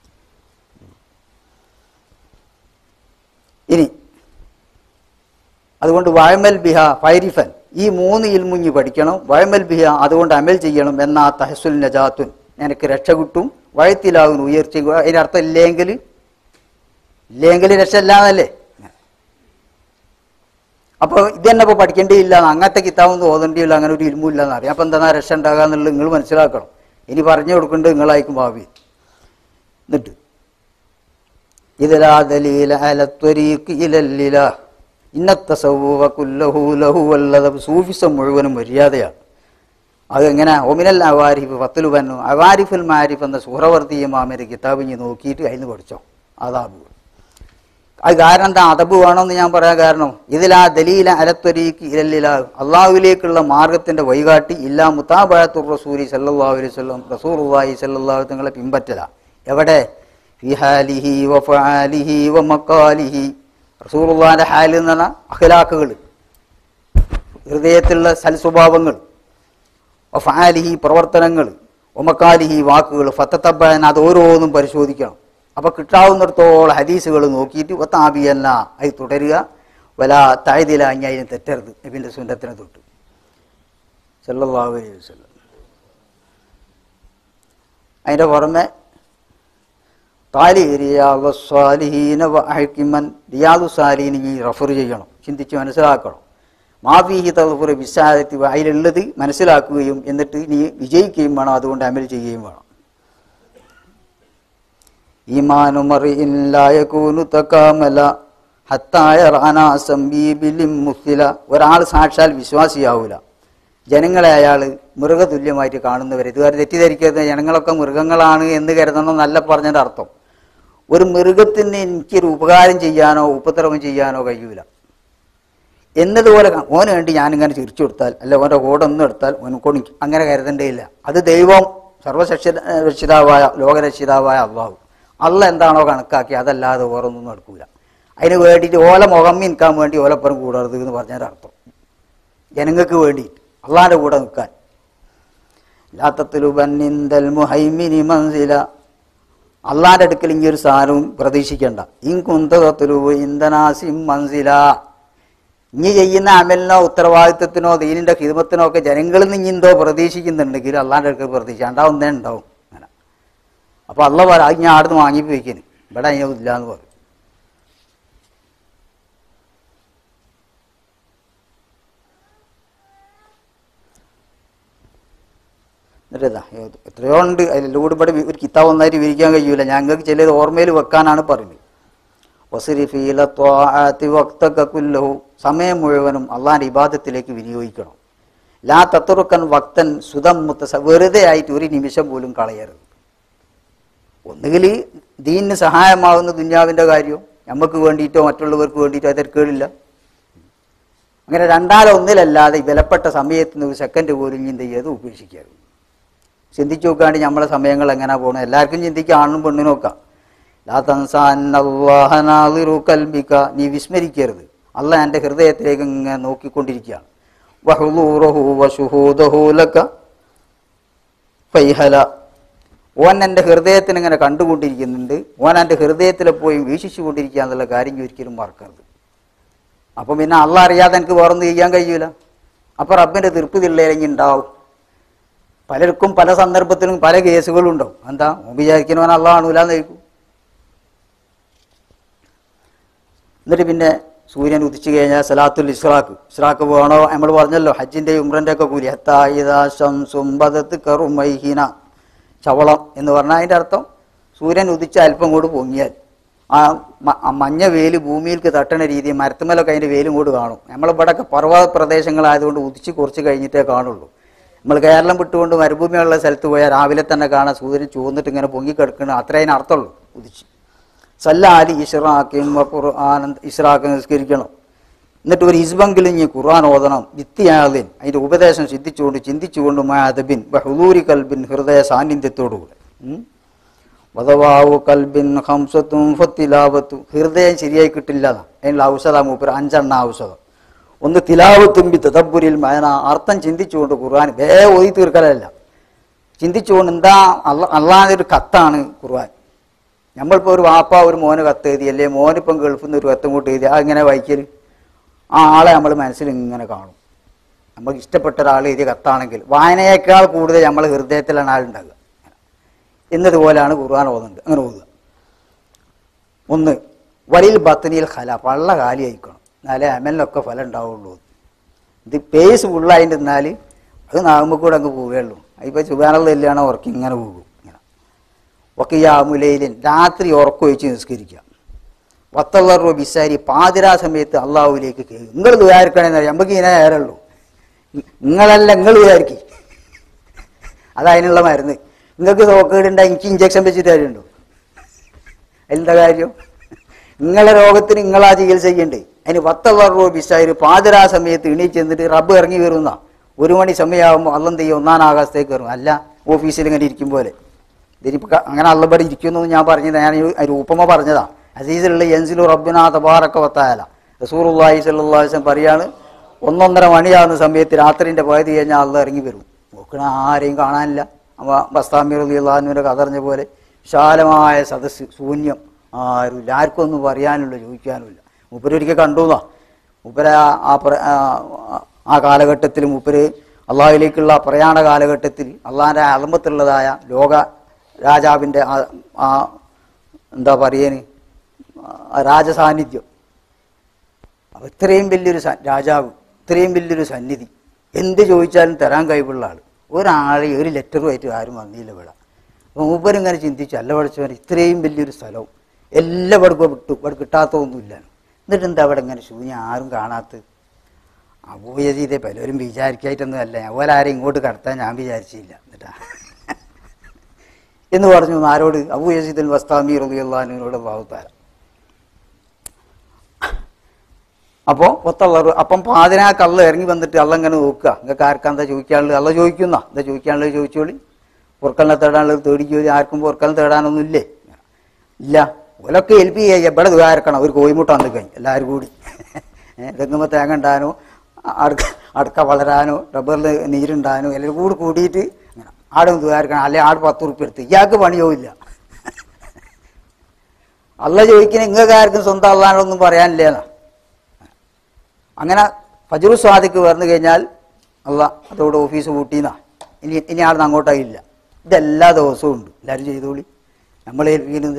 ഇനി അതുകൊണ്ട് വഴമൽ ബിഹ ഫൈരിഫൻ ഈ മൂന്ന് ഇൽമുഞ്ഞി പഠിക്കണം വഴമൽ ബിഹ അതുകൊണ്ട് അമൽ ചെയ്യണം എന്ന ആ തഹസുൽ നജാത്തുൻ നിനക്ക് രക്ഷ കിട്ടും വഴത്തിലാകുന്നു ഉയർച്ച അതിനർത്ഥം ഇല്ലെങ്കിൽ ഇല്ലെങ്കിൽ രക്ഷയില്ലാന്നല്ലേ അപ്പോൾ ഇത് തന്നെ ഇപ്പോൾ പഠിക്കേണ്ടിയില്ല അങ്ങനത്തെ കിതാബൊന്നും ഓതേണ്ടിയില്ല അങ്ങനെ ഒരു ഇൽമില്ല എന്ന് അറിയാം അപ്പം എന്താ രക്ഷ ഉണ്ടാകുക എന്നുള്ളത് നിങ്ങൾ മനസ്സിലാക്കണം ഇനി പറഞ്ഞു കൊടുക്കേണ്ടത് നിങ്ങളായിരിക്കും ഭാവി എന്നിട്ട് ഇതിലാ ദലീല അലത്വരീക്ക് ഇലല്ലില ഇന്നത്തെ സൗവ കുല്ലഹു ലഹു വല്ലത സൂഫിസം മുഴുവനും മര്യാദയാണ് അതെങ്ങനെ ഒമിനൽ അവാരിഫ് ഫത്തുലു ബന്നു അവാരിഫുൽ മാരിഫ് എന്ന സൂറവർത്തിയമാമര് കിതാബിഞ്ഞ് നോക്കിയിട്ട് അതിന് പഠിച്ചോ അതാബ് അത് കാരണം എന്താ അതബ് വേണമെന്ന് ഞാൻ പറയാൻ കാരണം ഇതിൽ ആ ദലീല അലത്തൊരീക്ക് ഇരല്ലില അള്ളാഹുവിലേക്കുള്ള മാർഗത്തിന്റെ വഴികാട്ടി ഇല്ലാ മുത്താബായത്തുർ റസൂലി സല്ലല്ലാഹു അലൈഹി വസല്ലം റസൂലുള്ളാഹി സല്ലല്ലാഹു തങ്ങളെ പിൻപറ്റല എവിടെ ഫിഹാലിഹി വഫാലിഹി വമക്കാലിഹി റസൂലുള്ളാഹിന്റെ ഹാല് എന്ന് പറഞ്ഞാൽ അഖലാക്കുകൾ ഹൃദയത്തിലുള്ള സൽസ്വഭാവങ്ങൾ വഫാലിഹി പ്രവർത്തനങ്ങൾ ഒമക്കാലിഹി വാക്കുകൾ ഫത്തത്തബ്ബൻ അത് ഓരോന്നും പരിശോധിക്കണം അപ്പൊ കിട്ടാവുന്നിടത്തോളം ഹദീസുകൾ നോക്കിയിട്ട് ഒത്താബിയല്ല അത് തുടരുക വല താഴ്തില അഞ്ഞ അതിന് തെറ്റരുത് നബിന്റെ സുന്നത്തിനെ തൊട്ട് സല്ലല്ലാഹു അലൈഹി വസല്ലം അതിന്റെ പുറമെ താലി റിയാദു സ്വാലിഹീന വ അഹ്കിമൻ റിയാദു സാലീന ഈ റഫർ ചെയ്യണം ചിന്തിച്ച് മനസ്സിലാക്കണം മാഫീഹി തൽഫുർ വിശാദത്തി അതിലുള്ളത് മനസ്സിലാക്കുകയും എന്നിട്ട് നീ വിജയിക്കുകയും വേണം അതുകൊണ്ട് അമൽ ചെയ്യുകയും വേണം ഈമാനു മറിഇൻ ലാ യകൂനു തകാമല ഹത്തായ റാനാ സംബീബിലിം മുസ്ലില ഒരാൾ സാക്ഷാൽ വിശ്വാസിയാവൂല ജനങ്ങളെ അയാൾ മൃഗതുല്യമായിട്ട് കാണുന്നവരെ ഇതുവരെ തെറ്റിദ്ധരിക്കരുത് ജനങ്ങളൊക്കെ മൃഗങ്ങളാണ് എന്ന് കരുതണം നല്ല പറഞ്ഞതിൻ്റെ അർത്ഥം ഒരു മൃഗത്തിന് എനിക്കൊരു ഉപകാരം ചെയ്യാനോ ഉപദ്രവം ചെയ്യാനോ കഴിയൂല എന്നതുപോലെ കാ- ഓന് വേണ്ടി ഞാനിങ്ങനെ ചിരിച്ചു കൊടുത്താൽ അല്ല ഓൻ്റെ കൂടെ ഒന്നും എടുത്താൽ ഓനക്കൊണ്ട് എനിക്ക് അങ്ങനെ കരുതേണ്ടയില്ല അത് ദൈവം സർവശക്ഷ രക്ഷിതാവായ ലോകരക്ഷിതാവായ അള്ളാഹു അള്ള എന്താണോ കണക്കാക്കി അതല്ലാതെ വേറൊന്നും നടക്കൂല അതിന് വേണ്ടിയിട്ട് ഓല മുഖം നിൽക്കാൻ വേണ്ടി ഓലപ്പുറം കൂടരുത് എന്ന് പറഞ്ഞതിൻ്റെ അർത്ഥം ജനങ്ങൾക്ക് വേണ്ടി അള്ളാഹിൻ്റെ കൂടെ നിൽക്കാൻ ലാത്തത്തിലുബന്നിന്തൽ മുഹൈമിനി മൻസില അള്ളാന്റെ അടുക്കൽ ഇങ്ങനെ ഒരു സാധനവും പ്രതീക്ഷിക്കണ്ട ഇൻ കുന്തകത്തിലു ഇന്ധനാസിം മൻസില ഇനി ചെയ്യുന്ന അമലിനോ ഉത്തരവാദിത്വത്തിനോ ദീനിന്റെ ഹിതമത്തിനോ ഒക്കെ ജനങ്ങളിൽ നിന്ന് എന്തോ പ്രതീക്ഷിക്കുന്നുണ്ടെങ്കിൽ അള്ളാന്റെ അടുക്കൽ പ്രതീക്ഷ ഉണ്ടാവുന്നേ ഉണ്ടാവും അങ്ങനെ അപ്പൊ അള്ള പറ അത് ഞാൻ ആടുന്ന് വാങ്ങിപ്പോയിക്കുന്നു ഇവിടെ അതിനില്ല എന്ന് പറയും എന്നിട്ടതാ എത്രയോ ഉണ്ട് അതിലെല്ലാം കൂടി ഇവിടെ ഒരു കിതാബ് ഒന്നായിട്ട് വിരിക്കാൻ കഴിയൂല ഞങ്ങൾക്ക് ചിലത് ഓർമ്മയിൽ വെക്കാനാണ് പറയുന്നത് വസരിഫീല ത്വാഅത്തി വക്തക കുല്ലഹു സമയം മുഴുവനും അള്ളാഹിന്റെ ഇബാദത്തിലേക്ക് വിനിയോഗിക്കണം ലാ തത്തുറുക്കൻ വക്തൻ സുതം മുത്തസ വെറുതെ ആയിട്ട് ഒരു നിമിഷം പോലും കളയരുത് ഒന്നുകിൽ ദീനിന് സഹായമാകുന്ന ദുന്യാവിന്റെ കാര്യം നമുക്ക് വേണ്ടിയിട്ടോ മറ്റുള്ളവർക്ക് വേണ്ടിയിട്ടോ അത് കേടില്ല അങ്ങനെ രണ്ടാലൊന്നിലല്ലാതെ ഈ വിലപ്പെട്ട സമയത്തിന് ഒരു സെക്കൻഡ് പോലും എന്ത് ചെയ്യത് ഉപേക്ഷിക്കരുത് ചിന്തിച്ചു നോക്കുകയാണെങ്കിൽ നമ്മളെ സമയങ്ങൾ എങ്ങനെ പോകണം എല്ലാവർക്കും ചിന്തിക്കുക ആണും പെണ്ണിനും ഒക്കെ ലാ തൻസാ അന്നല്ലാഹ നാദിറു കൽബിക നീ വിസ്മരിക്കരുത് അല്ല എൻ്റെ ഹൃദയത്തിലേക്ക് ഇങ്ങനെ നോക്കിക്കൊണ്ടിരിക്കുകയാണ് വഹുദൂറഹു വശുഹൂദഹു ലക ഫൈഹല ഓൻ എൻ്റെ ഹൃദയത്തിന് ഇങ്ങനെ കണ്ടുകൊണ്ടിരിക്കുന്നുണ്ട് ഓൻ എൻ്റെ ഹൃദയത്തിൽ പോയി വീക്ഷിച്ചു കൊണ്ടിരിക്കുക എന്നുള്ള കാര്യം ഒരിക്കലും മറക്കരുത് അപ്പം പിന്നെ അള്ള അറിയാതെ എനിക്ക് വേറൊന്നും ചെയ്യാൻ കഴിയൂല അപ്പം റബ്ബിൻ്റെ തീർപ്പുതില്ലെങ്കിൽ ഉണ്ടാവും പലർക്കും പല സന്ദർഭത്തിലും പല കേസുകളും ഉണ്ടാവും എന്താ ഓൻ വിചാരിക്കുന്നവൻ അള്ള കാണൂലെന്ന് ചോദിക്കും എന്നിട്ട് പിന്നെ സൂര്യൻ ഉദിച്ചു കഴിഞ്ഞാൽ സലാത്തുൽ ഇസ്രാക്ക് ഇസ്രാക്ക് വേണോ നമ്മൾ പറഞ്ഞല്ലോ ഹജ്ജിന്റെ ഉമ്രന്റെ ഒക്കെ കൂലി ഹത്തായിദാശംസുംബദത്ത് കറുമൈഹീന ചവളം എന്ന് പറഞ്ഞാൽ അതിന്റെ അർത്ഥം സൂര്യൻ ഉദിച്ച് അല്പം കൂടി പൊങ്ങിയാൽ ആ മ- ആ മഞ്ഞ വേല് ഭൂമിയിലേക്ക് തട്ടണ രീതി മരത്തുമലൊക്കെ അതിന്റെ വേലും കൂടി കാണും നമ്മളിവിടെയൊക്കെ പർവ്വത പ്രദേശങ്ങളായതുകൊണ്ട് ഉദിച്ച് കുറച്ച് കഴിഞ്ഞിട്ടേ കാണുള്ളൂ നമ്മൾ കേരളം വിട്ടുകൊണ്ട് മരുഭൂമിയുള്ള സ്ഥലത്ത് പോയാൽ രാവിലെ തന്നെ കാണാൻ സൂര്യൻ ചൂന്നിട്ട് ഇങ്ങനെ പൊങ്ങിക്കിടക്കണം അത്രേ അതിന് അർത്ഥമുള്ളൂ ഉദിച്ച് സല്ലാലി ഇഷ്റാഖിം ഖുർആൻ ഇഷ്റാഖ് നിസ്കരിക്കണം എന്നിട്ട് ഒരു ഇസ്ബെങ്കിലും ഇനി ഖുർആൻ ഓതണം വിത്തിയാദിൻ അതിന്റെ ഉപദേശം സിദ്ധിച്ചുകൊണ്ട് ചിന്തിച്ചുകൊണ്ട് മാദബിൻ ബഹുദൂരി കൽബിൻ ഹൃദയ സാന്നിധ്യത്തോടുകൂടെ ഉം. വധവാവു കൽബിൻ ഹംസത്തും ഫത്തിലാവത്തും ഹൃദയം ശരിയായി കിട്ടില്ല എന്നാ. അതിനുള്ള ഔഷധം മൂപ്പർ അഞ്ചെണ്ണ ഔഷധം ഒന്ന് തിലാവത്തും ബി തദബ്ബുരിൽ മയന അർത്ഥം ചിന്തിച്ചുകൊണ്ട് ഖുർആൻ വേ ഓതി തീർക്കലല്ല ചിന്തിച്ചുകൊണ്ട് എന്താ അള്ള അള്ളാഹിന്റെ ഒരു കത്താണ് ഖുർആൻ നമ്മളിപ്പോൾ ഒരു വാപ്പ ഒരു മോന് കത്ത് എഴുതി അല്ലേ മോനിപ്പം ഗൾഫിൽ നിന്ന് ഒരു കത്തും കൂട്ട് എഴുതി അത് ഇങ്ങനെ വായിക്കൽ ആ ആളെ നമ്മൾ മനസ്സിൽ ഇങ്ങനെ കാണും നമുക്ക് ഇഷ്ടപ്പെട്ട ഒരാൾ എഴുതിയ കത്താണെങ്കിൽ വായനയേക്കാൾ കൂടുതൽ നമ്മൾ ഹൃദയത്തിലാണ് ആളുണ്ടാകുക എന്നതുപോലെയാണ് ഖുർആൻ ഓതുന്നത് അങ്ങനെ ഓതുക ഒന്ന് വലിൽ ബത്തനിയിൽ ഖല പള്ള കാലി ആയിക്കണം എന്നാലേ അമലിനൊക്കെ ഫലം ഉണ്ടാവുള്ളൂ ഇത് പേസ് ഫുള്ളായിട്ട് എന്നാൽ അത് നാകുമ്പോൾ കൂടെ അങ്ങ് പോവുകയുള്ളൂ അതിപ്പോൾ ചുബാനുള്ള ഇല്ലാണോ ഉറക്കി ഇങ്ങനെ പോകും ഇങ്ങനെ വക്കിയാമുലയിലിൻ രാത്രി ഉറക്കൊഴിച്ച് നിസ്കരിക്കുക വത്തള്ളറു ബിസാരി പാതിരാ സമയത്ത് അള്ളാഹുവിലേക്ക് കേൾക്കും നിങ്ങൾ വിചാരിക്കണമെന്ന് അറിയാം നമുക്ക് ഇങ്ങനെ നേരമുള്ളൂ നിങ്ങളല്ല നിങ്ങൾ വിചാരിക്കും അത് അതിനുള്ള മരുന്ന് നിങ്ങൾക്ക് സോക്കേടുണ്ടായി എനിക്ക് ഇഞ്ചക്ഷൻ വെച്ചിട്ട് കാര്യമുണ്ടോ എന്താ കാര്യം നിങ്ങളെ രോഗത്തിന് നിങ്ങളാ ചികിത്സ ചെയ്യണ്ടേ അതിന് പത്തുള്ള രൂപ ബിസ്സായി പാതിരാ സമയത്ത് എണീച്ച് ചെന്നിട്ട് റബ്ബ് ഇറങ്ങി വരുന്ന ഒരു മണി സമയമാകുമ്പോൾ അള്ളം ചെയ്യും ഒന്നാം ആകാശത്തേക്ക് കയറും അല്ല ഓഫീസിൽ ഇങ്ങനെ ഇരിക്കും പോലെ ഇതിനിപ്പോൾ അങ്ങനെ അള്ളബടി ഇരിക്കുമെന്നൊന്നും ഞാൻ പറഞ്ഞത് ഞാൻ ഈ ഒരു ഉപമ പറഞ്ഞതാ അസീസിലുള്ള എൻസിലു റബ്ബിനാ തബാറക്ക വത്തായാല റസൂറുല്ലാഹി സല്ലാസ്ലം പറയാണ് ഒന്നൊന്നര മണിയാകുന്ന സമയത്ത് രാത്രിൻ്റെ പകുതി കഴിഞ്ഞാൽ അള്ള ഇറങ്ങി വരും നോക്കണ ആരെയും കാണാനില്ല അവ ബസ്താമീർ അള്ളാഹുവിൻ്റെ കഥ അറിഞ്ഞ പോലെ വിശാലമായ സദസ്സ് ശൂന്യം ആരുമില്ല ആർക്കും ഒന്നും പറയാനുമില്ല ചോദിക്കാനുമില്ല മൂപ്പരൊരിക്കൽ കണ്ടുന്നാ മൂപ്പര ആ- ആ പ്ര- ആ- ആ കാലഘട്ടത്തിൽ മൂപ്പര് അള്ളാഹുവിലേക്കുള്ള പ്രയാണ കാലഘട്ടത്തിൽ അള്ളാഹിൻ്റെ അലമ്പത്തുള്ളതായ ലോക രാജാവിൻ്റെ ആ- ആ എന്താ പറയേന് ആ രാജസാന്നിധ്യം അപ്പൊ ഇത്രയും വലിയൊരു സ- രാജാവ് ഇത്രയും വലിയൊരു സന്നിധി എന്ത് ചോദിച്ചാലും തരാൻ കഴിവുള്ള ആൾ ഒരാളെ ഒരു ലെറ്ററുമായിട്ട് ആരും വന്നില്ല ഇവിടെ അപ്പൊ മൂപ്പരിങ്ങനെ ചിന്തിച്ചു അല്ല പഠിച്ചവൻ ഇത്രയും വലിയൊരു സ്ഥലവും എല്ലാവർക്കും വിട്ടു ഇവിടെ കിട്ടാത്തതൊന്നുമില്ല എന്നിട്ട് എന്താ അവിടെ ഇങ്ങനെ ശൂന്യം ആരും കാണാത്ത അബൂയതീതെ പലരും വിചാരിക്കായിട്ടൊന്നും അല്ല അതുപോലെ ആരും ഇങ്ങോട്ട് കടത്താൻ ഞാൻ വിചാരിച്ചില്ല എന്നിട്ടാ എന്ന് പറഞ്ഞു ആരോട് അബൂ യസീദ് വസ്താമി റബിയുള്ളഹാനുവിനോട് ഭാവത്താരം അപ്പോൾ ഒത്തുള്ള അപ്പം പാതിനാ കള്ള ഇറങ്ങി വന്നിട്ട് അള്ള ഇങ്ങനെ നോക്കുക നിങ്ങൾക്ക് ആർക്കാ എന്താ ചോദിക്കാനുള്ളത് അള്ള ചോദിക്കുന്ന എന്താ ചോദിക്കാനുള്ളത് ചോദിച്ചോളി പൊറക്കലിനെ തേടാനുള്ളത് തേടിക്കോളി ആർക്കും പൊറക്കലിനെ തേടാനൊന്നും ഇല്ലേ ഇല്ല ഓലൊക്കെ ഹെൽപ്പ് ചെയ്യാ ഇവിടെ ദ്വാരക്കണം ഒരു കോയിമുട്ട വന്ന് കഴിഞ്ഞു എല്ലാവരും കൂടി തെങ്ങുമ്പോൾ തേങ്ങ ഉണ്ടാനോ അടുക്ക അടക്ക വളരാനോ റബ്ബറിൽ നീരുണ്ടാനോ എല്ലാവരും കൂടി കൂടിയിട്ട് ഇങ്ങനെ ആടും ദ്വാരക്കണം അല്ലെ ആട് പത്ത് ഉറുപ്പ് എടുത്ത് ഇയാൾക്ക് പണിയോയില്ല അല്ല ചോദിക്കുന്ന നിങ്ങൾക്ക് ആർക്കും സ്വന്തം അള്ളാനൊന്നും പറയാനില്ലേന്നാ അങ്ങനെ ഫജറു സ്വാദിക്ക് വന്നു കഴിഞ്ഞാൽ അല്ല അതോടെ ഓഫീസ് പൂട്ടിന്നാ ഇനി ഇനി ആടുന്ന് അങ്ങോട്ടായില്ല ഇതെല്ലാ ദിവസവും ഉണ്ട് എല്ലാവരും ചെയ്തോളി നമ്മളെ ഏൽപ്പിക്കുന്നത്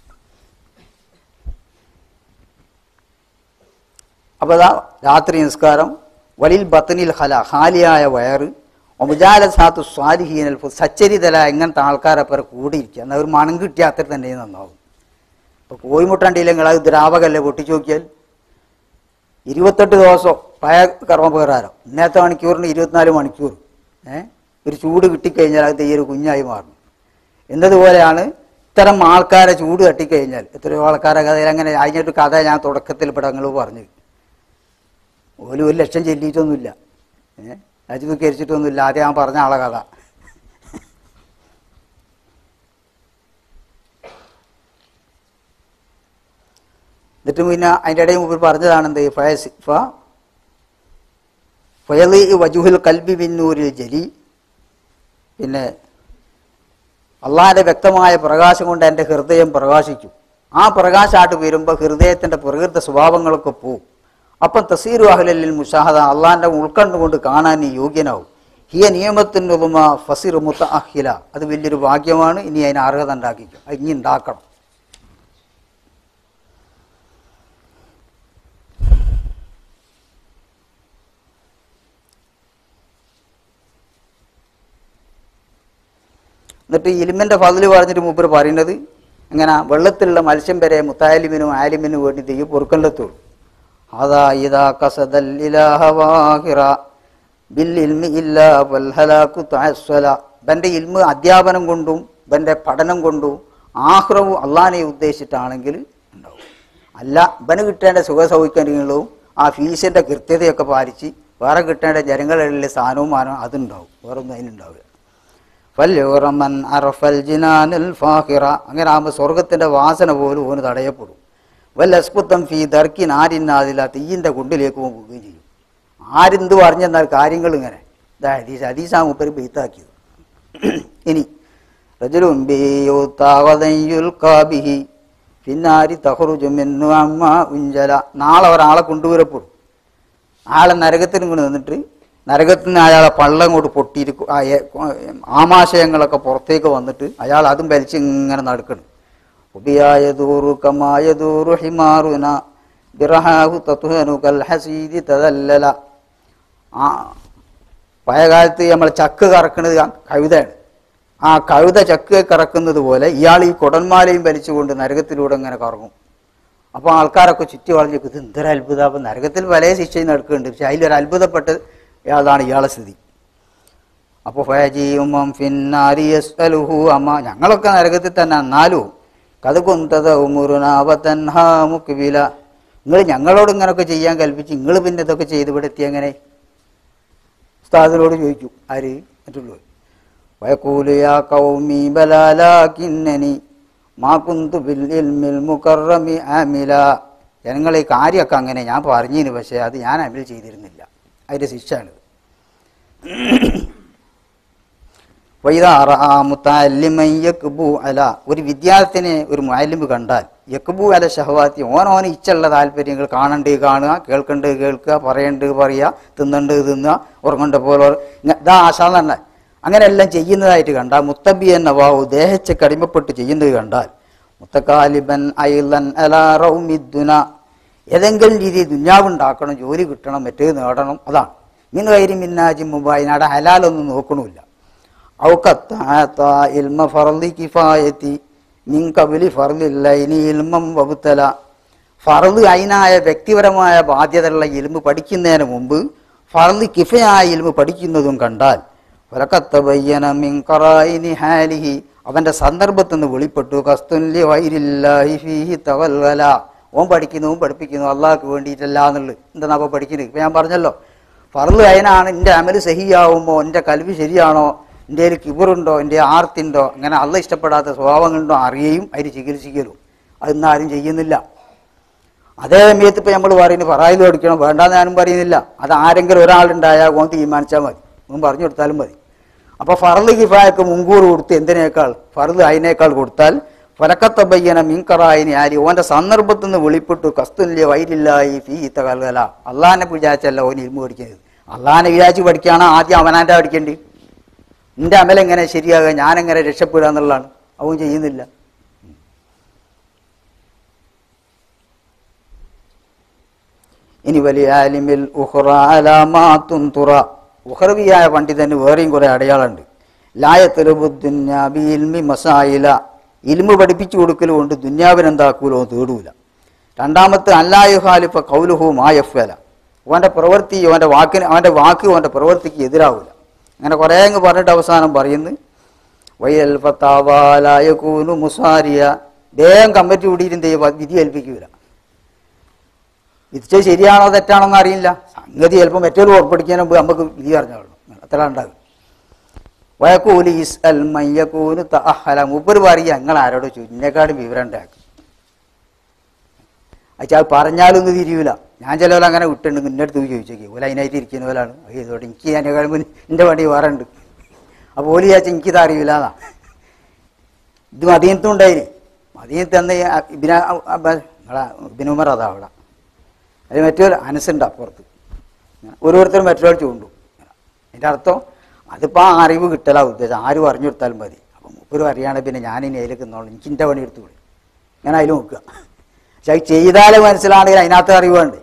അപ്പോൾ അതാ രാത്രി നിസ്കാരം വലിൽ ബത്തനിൽ ഹല ഹാലിയായ വയറ് ഒമുജാല സാത്തു സ്വാലിഹീനൽ സച്ചരിതല എങ്ങനത്തെ ആൾക്കാരെ പേരെ കൂടിയിരിക്കുക എന്നാൽ ഒരു മണം കിട്ടിയ അത്ര തന്നെ നന്നാവും ഇപ്പോൾ കോഴിമുട്ടണ്ടിയില്ലെങ്കിൽ അത് ദ്രാവകല്ലേ പൊട്ടിച്ചു നോക്കിയാൽ ഇരുപത്തെട്ട് ദിവസം പഴയ കർമ്മപ്രകാരം ഇന്നത്തെ മണിക്കൂറിന് ഇരുപത്തിനാല് മണിക്കൂർ ഏ ഒരു ചൂട് കിട്ടിക്കഴിഞ്ഞാൽ അത് ഈ ഒരു കുഞ്ഞായി മാറും എന്നതുപോലെയാണ് ഇത്തരം ആൾക്കാരെ ചൂട് തട്ടിക്കഴിഞ്ഞാൽ എത്രയോ ആൾക്കാരെ കഥയിൽ അങ്ങനെ അതിനൊരു കഥ ഞാൻ തുടക്കത്തിൽ പടങ്ങൾ പറഞ്ഞു ഓല് ഒരു ലക്ഷം ചെല്ലിയിട്ടൊന്നുമില്ല ഏഹ് രാജ്യത്കരിച്ചിട്ടൊന്നുമില്ല ആദ്യം ഞാൻ പറഞ്ഞ ആളെ കഥ എന്നിട്ട് പിന്നെ അതിൻ്റെ ഇടയിൽ മുമ്പിൽ പറഞ്ഞതാണ് എന്ത് ഫയസ് ഫ ഫയലി വജുഹുൽ കൽബി ബിന്നൂരിൽ ജലി പിന്നെ അള്ളാഹിൻ്റെ വ്യക്തമായ പ്രകാശം കൊണ്ട് എൻ്റെ ഹൃദയം പ്രകാശിക്കും ആ പ്രകാശമായിട്ട് വരുമ്പോൾ ഹൃദയത്തിൻ്റെ പ്രകൃത സ്വഭാവങ്ങളൊക്കെ പോവും അപ്പം തസീറു അഹ്ലിൽ മുഷാഹദ അള്ളാഹിൻ്റെ ഉൾക്കണ്ടുകൊണ്ട് കാണാൻ നീ യോഗ്യനാവും ഹിയ നിയമത്തിനുമ ഫസീർ മുത്ത അഹില അത് വലിയൊരു ഭാഗ്യമാണ് ഇനി അതിന് അർഹത ഉണ്ടാക്കിക്കും അത് ഇനി ഉണ്ടാക്കണം എന്നിട്ട് ഇലിമിൻ്റെ ഫതില് പറഞ്ഞിട്ട് മൂപ്പർ പറയുന്നത് ഇങ്ങനെ വെള്ളത്തിലുള്ള മത്സ്യം വരെ മുത്താലിമിനും ആലിമിനും വേണ്ടി തെയ്യം പൊറുക്കല്ലെത്തുള്ളൂ അതാ ഇതാ കസദൽ ഇലാഹ വാഹിറ ബിൽ ഇൽമി ഇല്ലാ വൽ ഹലാക്കു തഅസ്സല ഇവൻ്റെ ഇൽമ് അധ്യാപനം കൊണ്ടും ഇവൻ്റെ പഠനം കൊണ്ടും ആഹ്റവും അള്ളാനെ ഉദ്ദേശിച്ചിട്ടാണെങ്കിൽ ഉണ്ടാവും അല്ല ഇവന് കിട്ടേണ്ട സുഖ സൗകര്യങ്ങളും ആ ഫീസിൻ്റെ കൃത്യതയൊക്കെ പാലിച്ച് വേറെ കിട്ടേണ്ട ജനങ്ങളിൽ സ്ഥാനവും മാനവും അതുണ്ടാവും വേറൊന്നും അതിനുണ്ടാവില്ല ഫല്യൂറമൻ അറഫൽ ജിനാനിൽ ഫാഹിറ അങ്ങനെ ആകുമ്പോൾ സ്വർഗത്തിൻ്റെ വാസന പോലും ഓന് തടയപ്പെടും വല്ലസ്കുത്തം ഫീ ദർക്കിൻ ആരിന്നാതില്ല തീയിൻ്റെ കുണ്ടിലേക്ക് പോവുകയും ചെയ്യും ആരെന്ത് പറഞ്ഞെന്നാൽ കാര്യങ്ങൾ ഇങ്ങനെ ഇതാ ഹദീസ് ഹദീസാ മുപ്പര് ബെയ്ത്താക്കിയത് ഇനി റജുലും ബിഹി പിന്നാരി തഹറുജുമെന്നു അമ്മ ഉഞ്ചല നാളെ ഒരാളെ കൊണ്ടുവരപ്പെടും ആളെ നരകത്തിന് കൊണ്ട് നിന്നിട്ട് നരകത്തിൽ നിന്ന് അയാളെ പള്ളം കൊണ്ട് പൊട്ടിയിരിക്കും ആ ഏ- ആമാശയങ്ങളൊക്കെ പുറത്തേക്ക് വന്നിട്ട് അയാൾ അതും വലിച്ച് ഇങ്ങനെ നടക്കണം ഉബിയായതൂറു കമായതൂറു ഹിമാറുന ബിറഹാഹു തത്തുഹനു കൽ ഹസീദി തദല്ലല ആ പഴയ കാലത്ത് നമ്മൾ ചക്ക് കറക്കുന്നത് ആ കവിതയാണ് ആ കവിത ചക്ക് കറക്കുന്നത് പോലെ ഇയാൾ ഈ കുടന്മാലയും വലിച്ചുകൊണ്ട് നരകത്തിലൂടെ ഇങ്ങനെ കറങ്ങും അപ്പോൾ ആൾക്കാരൊക്കെ ചുറ്റി വളഞ്ഞു ഇത് എന്തൊരു അത്ഭുതം അപ്പം നരകത്തിൽ പല ശിക്ഷയും നടക്കുന്നുണ്ട് പക്ഷെ അതിലൊരു അത്ഭുതപ്പെട്ട് അതാണ് ഇയാളെ സ്ഥിതി അപ്പോൾ ഫയജീമം ഫിന്നാരി യസ്അലുഹു അമ്മ ഞങ്ങളൊക്കെ നരകത്തിൽ തന്നെ എന്നാലും കത് കുന്തത ഉമുറുനാവത്തൻഹാമുക്കിവില നിങ്ങൾ ഞങ്ങളോട് ഇങ്ങനൊക്കെ ചെയ്യാൻ കൽപ്പിച്ച് നിങ്ങൾ പിന്നെ ഇതൊക്കെ ചെയ്ത് ഇവിടെ എത്തി എങ്ങനെ ഉസ്താദിനോട് ചോദിച്ചു ആര് മറ്റുള്ളവർ വയക്കൂലു യാ കൗമി ബലാലാക്കിന്നനി മാ കുന്തു ബിൽ ഇൽമിൽ മുകറമി ആമില ജനങ്ങൾ ഈ കാര്യമൊക്കെ അങ്ങനെ ഞാൻ പറഞ്ഞിന് പക്ഷേ അത് ഞാൻ അമൽ ചെയ്തിരുന്നില്ല അതിൻ്റെ ശിക്ഷയാണിത് വൈദാറാമുത്തല്ലിമയ്യക്ബു അല ഒരു വിദ്യാർത്ഥിനെ ഒരു മുഅല്ലിമ് കണ്ടാൽ യക്ബു അല ഷഹവാത്തി ഓനോന് ഇച്ചുള്ള താല്പര്യങ്ങൾ കാണണ്ട് കാണുക കേൾക്കണ്ട് കേൾക്കുക പറയണ്ട് പറയുക തിന്നണ്ട് തിന്നുക ഉറങ്ങണ്ട പോലെ ഉറ- ഇങ്ങ- ഇതാ ആശ തന്നെ അങ്ങനെ എല്ലാം ചെയ്യുന്നതായിട്ട് കണ്ടാൽ മുത്തബിയൻ നവാവു ദേഹച്ച് കടിമപ്പെട്ട് ചെയ്യുന്നത് കണ്ടാൽ മുത്തക്കാലിബൻ ഐലൻ അലാ റൗമിദ്ദുന ഏതെങ്കിലും രീതിയിൽ ദുഞ്ഞാവുണ്ടാക്കണം ജോലി കിട്ടണം മറ്റേത് നേടണം അതാണ് ഇന്ന് കയറി മിന്നാജി മുബായി നാടെ ഹലാലൊന്നും നോക്കണമില്ല ഔക്കത്താത്ത ഇൽമ ഫർലി കിഫായത്തി മിൻ കബിലി ഫർലില്ലൈനി ഇൽമം വബുത്തല ഫർദ് അയിനായ വ്യക്തിപരമായ ബാധ്യതയുള്ള ഇൽമ് പഠിക്കുന്നതിന് മുമ്പ് ഫർദ് കിഫയായ ഇൽമ് പഠിക്കുന്നതും കണ്ടാൽ വലക്കത്തബയ്യന മിൻ ഖറായിനി ഹാലിഹി അവന്റെ സന്ദർഭത്തിൽ നിന്ന് വെളിപ്പെട്ടു കസ്തുല്യ വൈരില്ലാഹി ഫീഹി തവൽവല ഓൻ പഠിക്കുന്നതും പഠിപ്പിക്കുന്നു അള്ളാഹ്ക്ക് വേണ്ടിയിട്ടല്ല എന്നുള്ളത് എന്താണ് അപ്പോൾ പഠിക്കുന്നത് ഇപ്പം ഞാൻ പറഞ്ഞല്ലോ ഫർള് അയനാണ് എൻ്റെ അമല് സഹിയാവുമോ എൻ്റെ കൽവി ശരിയാണോ എൻ്റെ കയ്യിൽ കിബറുണ്ടോ എൻ്റെ ആർത്തിണ്ടോ അങ്ങനെ അള്ള ഇഷ്ടപ്പെടാത്ത സ്വഭാവങ്ങളുണ്ടോ അറിയുകയും അതിന് ചികിത്സിക്കലും അതൊന്നും ആരും ചെയ്യുന്നില്ല അതേ സമയത്ത് ഇപ്പം നമ്മൾ പറയുന്നത് പറയലും പഠിക്കണം വേണ്ടാന്ന് ഞാനും പറയുന്നില്ല അത് ആരെങ്കിലും ഒരാളുണ്ടായാൽ ഓൻ തീരുമാനിച്ചാൽ മതി ഓൻ പറഞ്ഞു കൊടുത്താലും മതി അപ്പോൾ ഫറല് കിഫായക്ക് മുൻകൂർ കൊടുത്ത് എന്തിനേക്കാൾ ഫറല് അതിനേക്കാൾ കൊടുത്താൽ ഫലക്കത്ത ബയ്യന മീൻകറായിനി ആരി ഓന്റെ സന്ദർഭത്തിൽ നിന്ന് വെളിപ്പെട്ടു കസ്തുല്യ വൈരില്ലായി ഫീ കൽകല അള്ളാഹിനെ വിചാരിച്ചല്ല ഓൻ ഇരുമ്പ് പഠിക്കുന്നത് അള്ളാഹിനെ വിചാരിച്ച് പഠിക്കുകയാണ് ആദ്യം അവനാൻ്റെ പഠിക്കേണ്ടി നിന്റെ അമലെങ്ങനെ ശരിയാകുക ഞാനെങ്ങനെ രക്ഷപ്പെടുക എന്നുള്ളതാണ് അവൻ ചെയ്യുന്നില്ല ഇനി വലിയ ആലിമിൽ ഉഹ്റ അലാമാത്തും തുറ ഉഹ്റവിയായ പണ്ഡിതന് വേറെയും കുറെ അടയാളമുണ്ട് ലായത്തലുബുദ്ദുന്യാബി ഇൽമി മസായില ഇൽമു പഠിപ്പിച്ചു കൊടുക്കൽ കൊണ്ട് ദുന്യാവിനെന്താക്കൂലോ തേടൂല രണ്ടാമത്തെ അല്ലായു ഖാലിഫ കൗലുഹു മായഫല ഓൻ്റെ പ്രവൃത്തി ഓൻ്റെ വാക്കിന് അവൻ്റെ വാക്ക് ഓൻ്റെ പ്രവൃത്തിക്ക് എതിരാവില്ല അങ്ങനെ കുറേ അങ്ങ് പറഞ്ഞിട്ട് അവസാനം പറയുന്നു വയൽ ഫത്താവാലായൂനു മുസാരിയ വേഗം കമ്മിറ്റി കൂടിയിരുന്ന് വിധി ഏൽപ്പിക്കൂല വിധിച്ചത് ശരിയാണോ തെറ്റാണോ എന്ന് അറിയില്ല സംഗതി ചിലപ്പോൾ മറ്റൊരു ഉറപ്പിടിക്കാൻ മുമ്പ് നമുക്ക് വിധി അറിഞ്ഞോളൂ അത്ര ഉണ്ടാകും വയക്കൂലി ഇസ് അൽ മയ്യക്കൂന് തഹല മൂപ്പര് പറയുക ഞങ്ങൾ ആരോട് ചോദിച്ചു എന്നെക്കാളും വിവരം ഉണ്ടാക്കി അച്ഛാ പറഞ്ഞാലൊന്നും തിരിയൂല ഞാൻ ചിലവരെ അങ്ങനെ വിട്ടുണ്ട് നിന്റെ അടുത്ത് പോയി ചോദിച്ചേക്ക് ഓല അതിനായിട്ട് ഇരിക്കുന്ന പോലാണ് ഇതോടെ എനിക്ക് എന്നെക്കാളും മുൻ എൻ്റെ വണ്ടി വേറെ ഉണ്ട് അപ്പോൾ ഓല് ചോദിച്ചാൽ എനിക്കിത് അറിയില്ല എന്നാ ഇത് മദീനത്തും ഉണ്ടായിന് മദീനത്ത് അന്ന് ഈ ഇബിന നിങ്ങളെ ഇബിനുമർ അതാ അവിടെ അതിൽ മറ്റൊരു അനസുണ്ട് അപ്പുറത്ത് ഓരോരുത്തരും മറ്റൊരാൾ ചൂണ്ടു അതിൻ്റെ അർത്ഥം അതിപ്പോൾ ആ അറിവ് കിട്ടലാ ഉദ്ദേശം ആര് പറഞ്ഞു കൊടുത്താലും മതി അപ്പം ഒരു അറിയാണെങ്കിൽ പിന്നെ ഞാൻ ഇനി അതിലേക്ക് നിന്നോളൂ എനിക്ക് എൻ്റെ പണി എടുത്തു വിടും ഞാൻ അതിൽ നോക്കുക പക്ഷെ അത് ചെയ്താലേ മനസ്സിലാണെങ്കിൽ അതിനകത്ത് അറിവ് വേണ്ടേ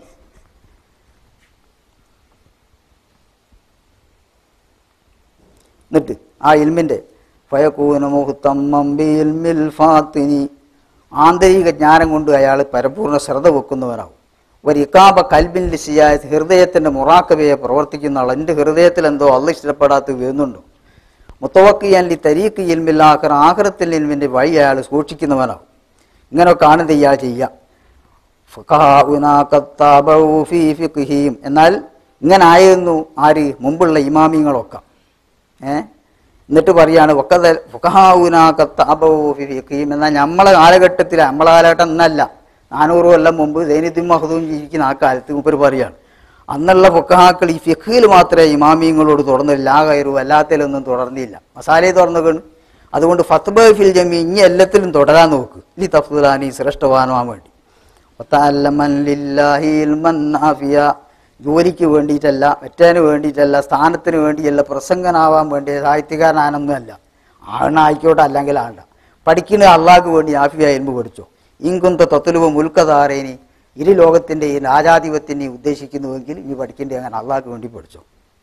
എന്നിട്ട് ആ ഇൽമിൻ്റെ ഫയക്കൂനമുഹത്തമ്മിൽ ഫാത്തിനി ആന്തരിക ജ്ഞാനം കൊണ്ട് അയാൾ പരപൂർണ്ണ ശ്രദ്ധ വെക്കുന്നവനാവും ഒരു ഇക്കാബ കൽബിൻ ലിസിയായ ഹൃദയത്തിൻ്റെ മുറാക്കവയെ പ്രവർത്തിക്കുന്ന ആൾ എൻ്റെ ഹൃദയത്തിൽ എന്തോ അള്ള ഇഷ്ടപ്പെടാത്ത വരുന്നുണ്ടോ മുത്തവക്കിയാൻ ലി തരീക്ക് ഇൽമിൽ ആഖർ ആഖിറത്തിൽ ഇൽമിൻ്റെ വഴി അയാൾ സൂക്ഷിക്കുന്നവനാവും ഇങ്ങനെയൊക്കെ ആണ് ഇയാൾ ചെയ്യുക ഫഖഹാഉനാ കത്താബഉ ഫീ ഫിഖ്ഹിഹിം. എന്നാൽ ഇങ്ങനെ ആയിരുന്നു ആര് മുമ്പുള്ള ഇമാമിങ്ങളൊക്കെ ഏ എന്നിട്ട് പറയാണ് വക്കത ഫുഖഹാഉനാ കത്താബഉ ഫീ ഫിഖ്ഹിഹിം. എന്നാൽ നമ്മളെ കാലഘട്ടത്തിൽ നമ്മളെ കാലഘട്ടം എന്നല്ല നാനൂറ് കൊല്ലം മുമ്പ് ദൈനദ്ദീൻ മഹദൂം ജീവിക്കുന്ന ആ കാലത്ത് മുമ്പ് പറയാണ് അന്നുള്ള ഫുഖഹാക്കൾ ഈ ഫിഖിൽ മാത്രമേ ഇമാമിയങ്ങളോട് തുടർന്നില്ല ആ കയറു അല്ലാത്തതിലൊന്നും തുടർന്നില്ല മസാലയെ തുറന്നുകണ് അതുകൊണ്ട് ഫത്ബ ഫിൽ ജമി ഇനി എല്ലാത്തിലും തുടരാൻ നോക്ക് ലി തഫ്ദുലാനി ശ്രേഷ്ഠവാനുവാൻ വേണ്ടി വതഅല്ലമൻ ലില്ലാഹി ഇൽമൻ നാഫിയ. ജോലിക്ക് വേണ്ടിയിട്ടല്ല മറ്റേന് വേണ്ടിയിട്ടല്ല സ്ഥാനത്തിന് വേണ്ടിയല്ല പ്രസംഗനാവാൻ വേണ്ടി സാഹിത്യകാരനാനൊന്നുമല്ല ആണായിക്കോട്ടെ അല്ലെങ്കിൽ ആണ്ട പഠിക്കുന്ന അള്ളാഹ്ക്ക് വേണ്ടി ആഫിയ എൽമ്പ് പഠിച്ചോ ഇങ്കുന്ത തത്തുലുവ മുൽക്കതാറേനി ഇരു ലോകത്തിൻ്റെ ഈ രാജാധിപത്യനെ ഉദ്ദേശിക്കുന്നുവെങ്കിൽ ഈ പഠിക്കേണ്ടി അങ്ങനെ അള്ളാഹ്ക്ക് വേണ്ടി പഠിച്ചോ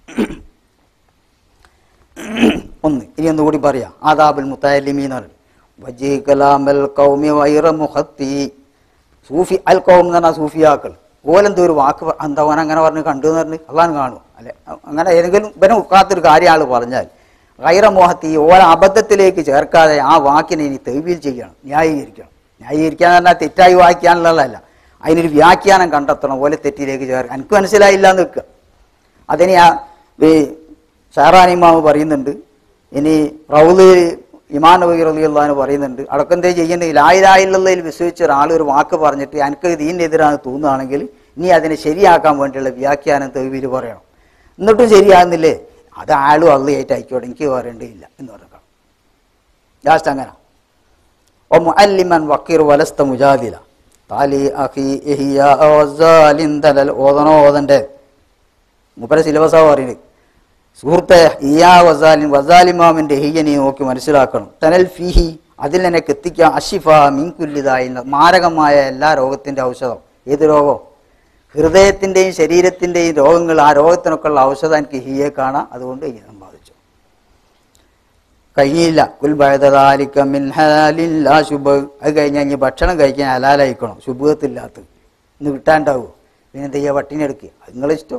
ഒന്ന് ഇനി ഒന്നുകൂടി പറയാം ആദാബുൽ മുത്താലിമി എന്ന് പറയും വജീ കലാമൽ കൗമി വൈറ മുഹത്തി സൂഫി അൽ കൗം എന്ന് പറഞ്ഞാൽ സൂഫിയാക്കൾ ഓലെന്തോ ഒരു വാക്ക് പ- എന്താ ഓൻ അങ്ങനെ പറഞ്ഞ് കണ്ടു എന്ന് പറഞ്ഞ് അള്ളാൻ കാണും അല്ലെ അങ്ങനെ ഏതെങ്കിലും ഇവനെ ഉക്കാത്തൊരു കാര്യം ആൾ പറഞ്ഞാൽ ഗൈറമോഹത്തി ഓല അബദ്ധത്തിലേക്ക് ചേർക്കാതെ ആ വാക്കിനെ ഇനി തെവീൽ ചെയ്യണം ന്യായീകരിക്കണം ന്യായീകരിക്കുക എന്ന് പറഞ്ഞാൽ തെറ്റായി വായിക്കാനുള്ളതല്ല അതിനൊരു വ്യാഖ്യാനം കണ്ടെത്തണം ഓലെ തെറ്റിലേക്ക് ചേർക്കുക എനിക്ക് മനസ്സിലായില്ല എന്ന് വെക്കുക അതിന് ആ ഈ ഷാറാനിമാവ് പറയുന്നുണ്ട് ഇനി റൗദ് ഇമാൻ നബി റളിയല്ലാഹു പറയുന്നുണ്ട് അടക്കന്തേ ചെയ്യേണ്ടത് ലായിലായില്ലയിൽ വിശ്വസിച്ച ഒരാൾ ഒരു വാക്ക് പറഞ്ഞിട്ട് എനിക്ക് ഇതിനെതിരാണ് തോന്നുകയാണെങ്കിൽ ഇനി അതിനെ ശരിയാക്കാൻ വേണ്ടിയുള്ള വ്യാഖ്യാനം തെവിയിൽ പറയണം എന്നിട്ടും ശരിയാകുന്നില്ലേ അത് ആളും അള്ളയായിട്ട് ആയിക്കോട്ടെ എനിക്ക് പറയേണ്ടതില്ല എന്ന് പറഞ്ഞു ലാസ്റ്റ് അങ്ങനെ ഓ മുഅല്ലിമൻ വക്കീർ വലസ്ത മുജാദില താലി അഖി ഇഹിയ വസാലിൻ തലൽ ഓതണോ ഓതൻ്റെ മുപ്പര സിലബസാ പറയുന്നത് സുഹൃത്തെ ഇയാ വസാലിൻ വസാലിമാമിന്റെ ഹിയനെ നോക്കി മനസ്സിലാക്കണം തനൽ ഫിഹി അതിൽ നിനക്ക് എത്തിക്കാൻ അഷിഫ മിൻകുല്ലിതായി മാരകമായ എല്ലാ രോഗത്തിന്റെ ഔഷധം ഏത് രോഗം ഹൃദയത്തിന്റെയും ശരീരത്തിന്റെയും രോഗങ്ങൾ ആ രോഗത്തിനൊക്കെ ഉള്ള ഔഷധം എനിക്ക് ഹിയെ കാണാം അതുകൊണ്ട് ഈ സമ്പാദിച്ചു കഴിഞ്ഞില്ല കുൽബഴതാലിക്ക മിൻ ഹലാലില്ലാ ശുഭ അത് കഴിഞ്ഞാൽ ഇനി ഭക്ഷണം കഴിക്കാൻ ഹലാലായിക്കണം ശുഭത്തില്ലാത്ത ഇന്ന് കിട്ടാണ്ടാവോ പിന്നെ എന്ത് ചെയ്യുക പട്ടിണി എടുക്കുക അത് നിങ്ങളെ ഇഷ്ടം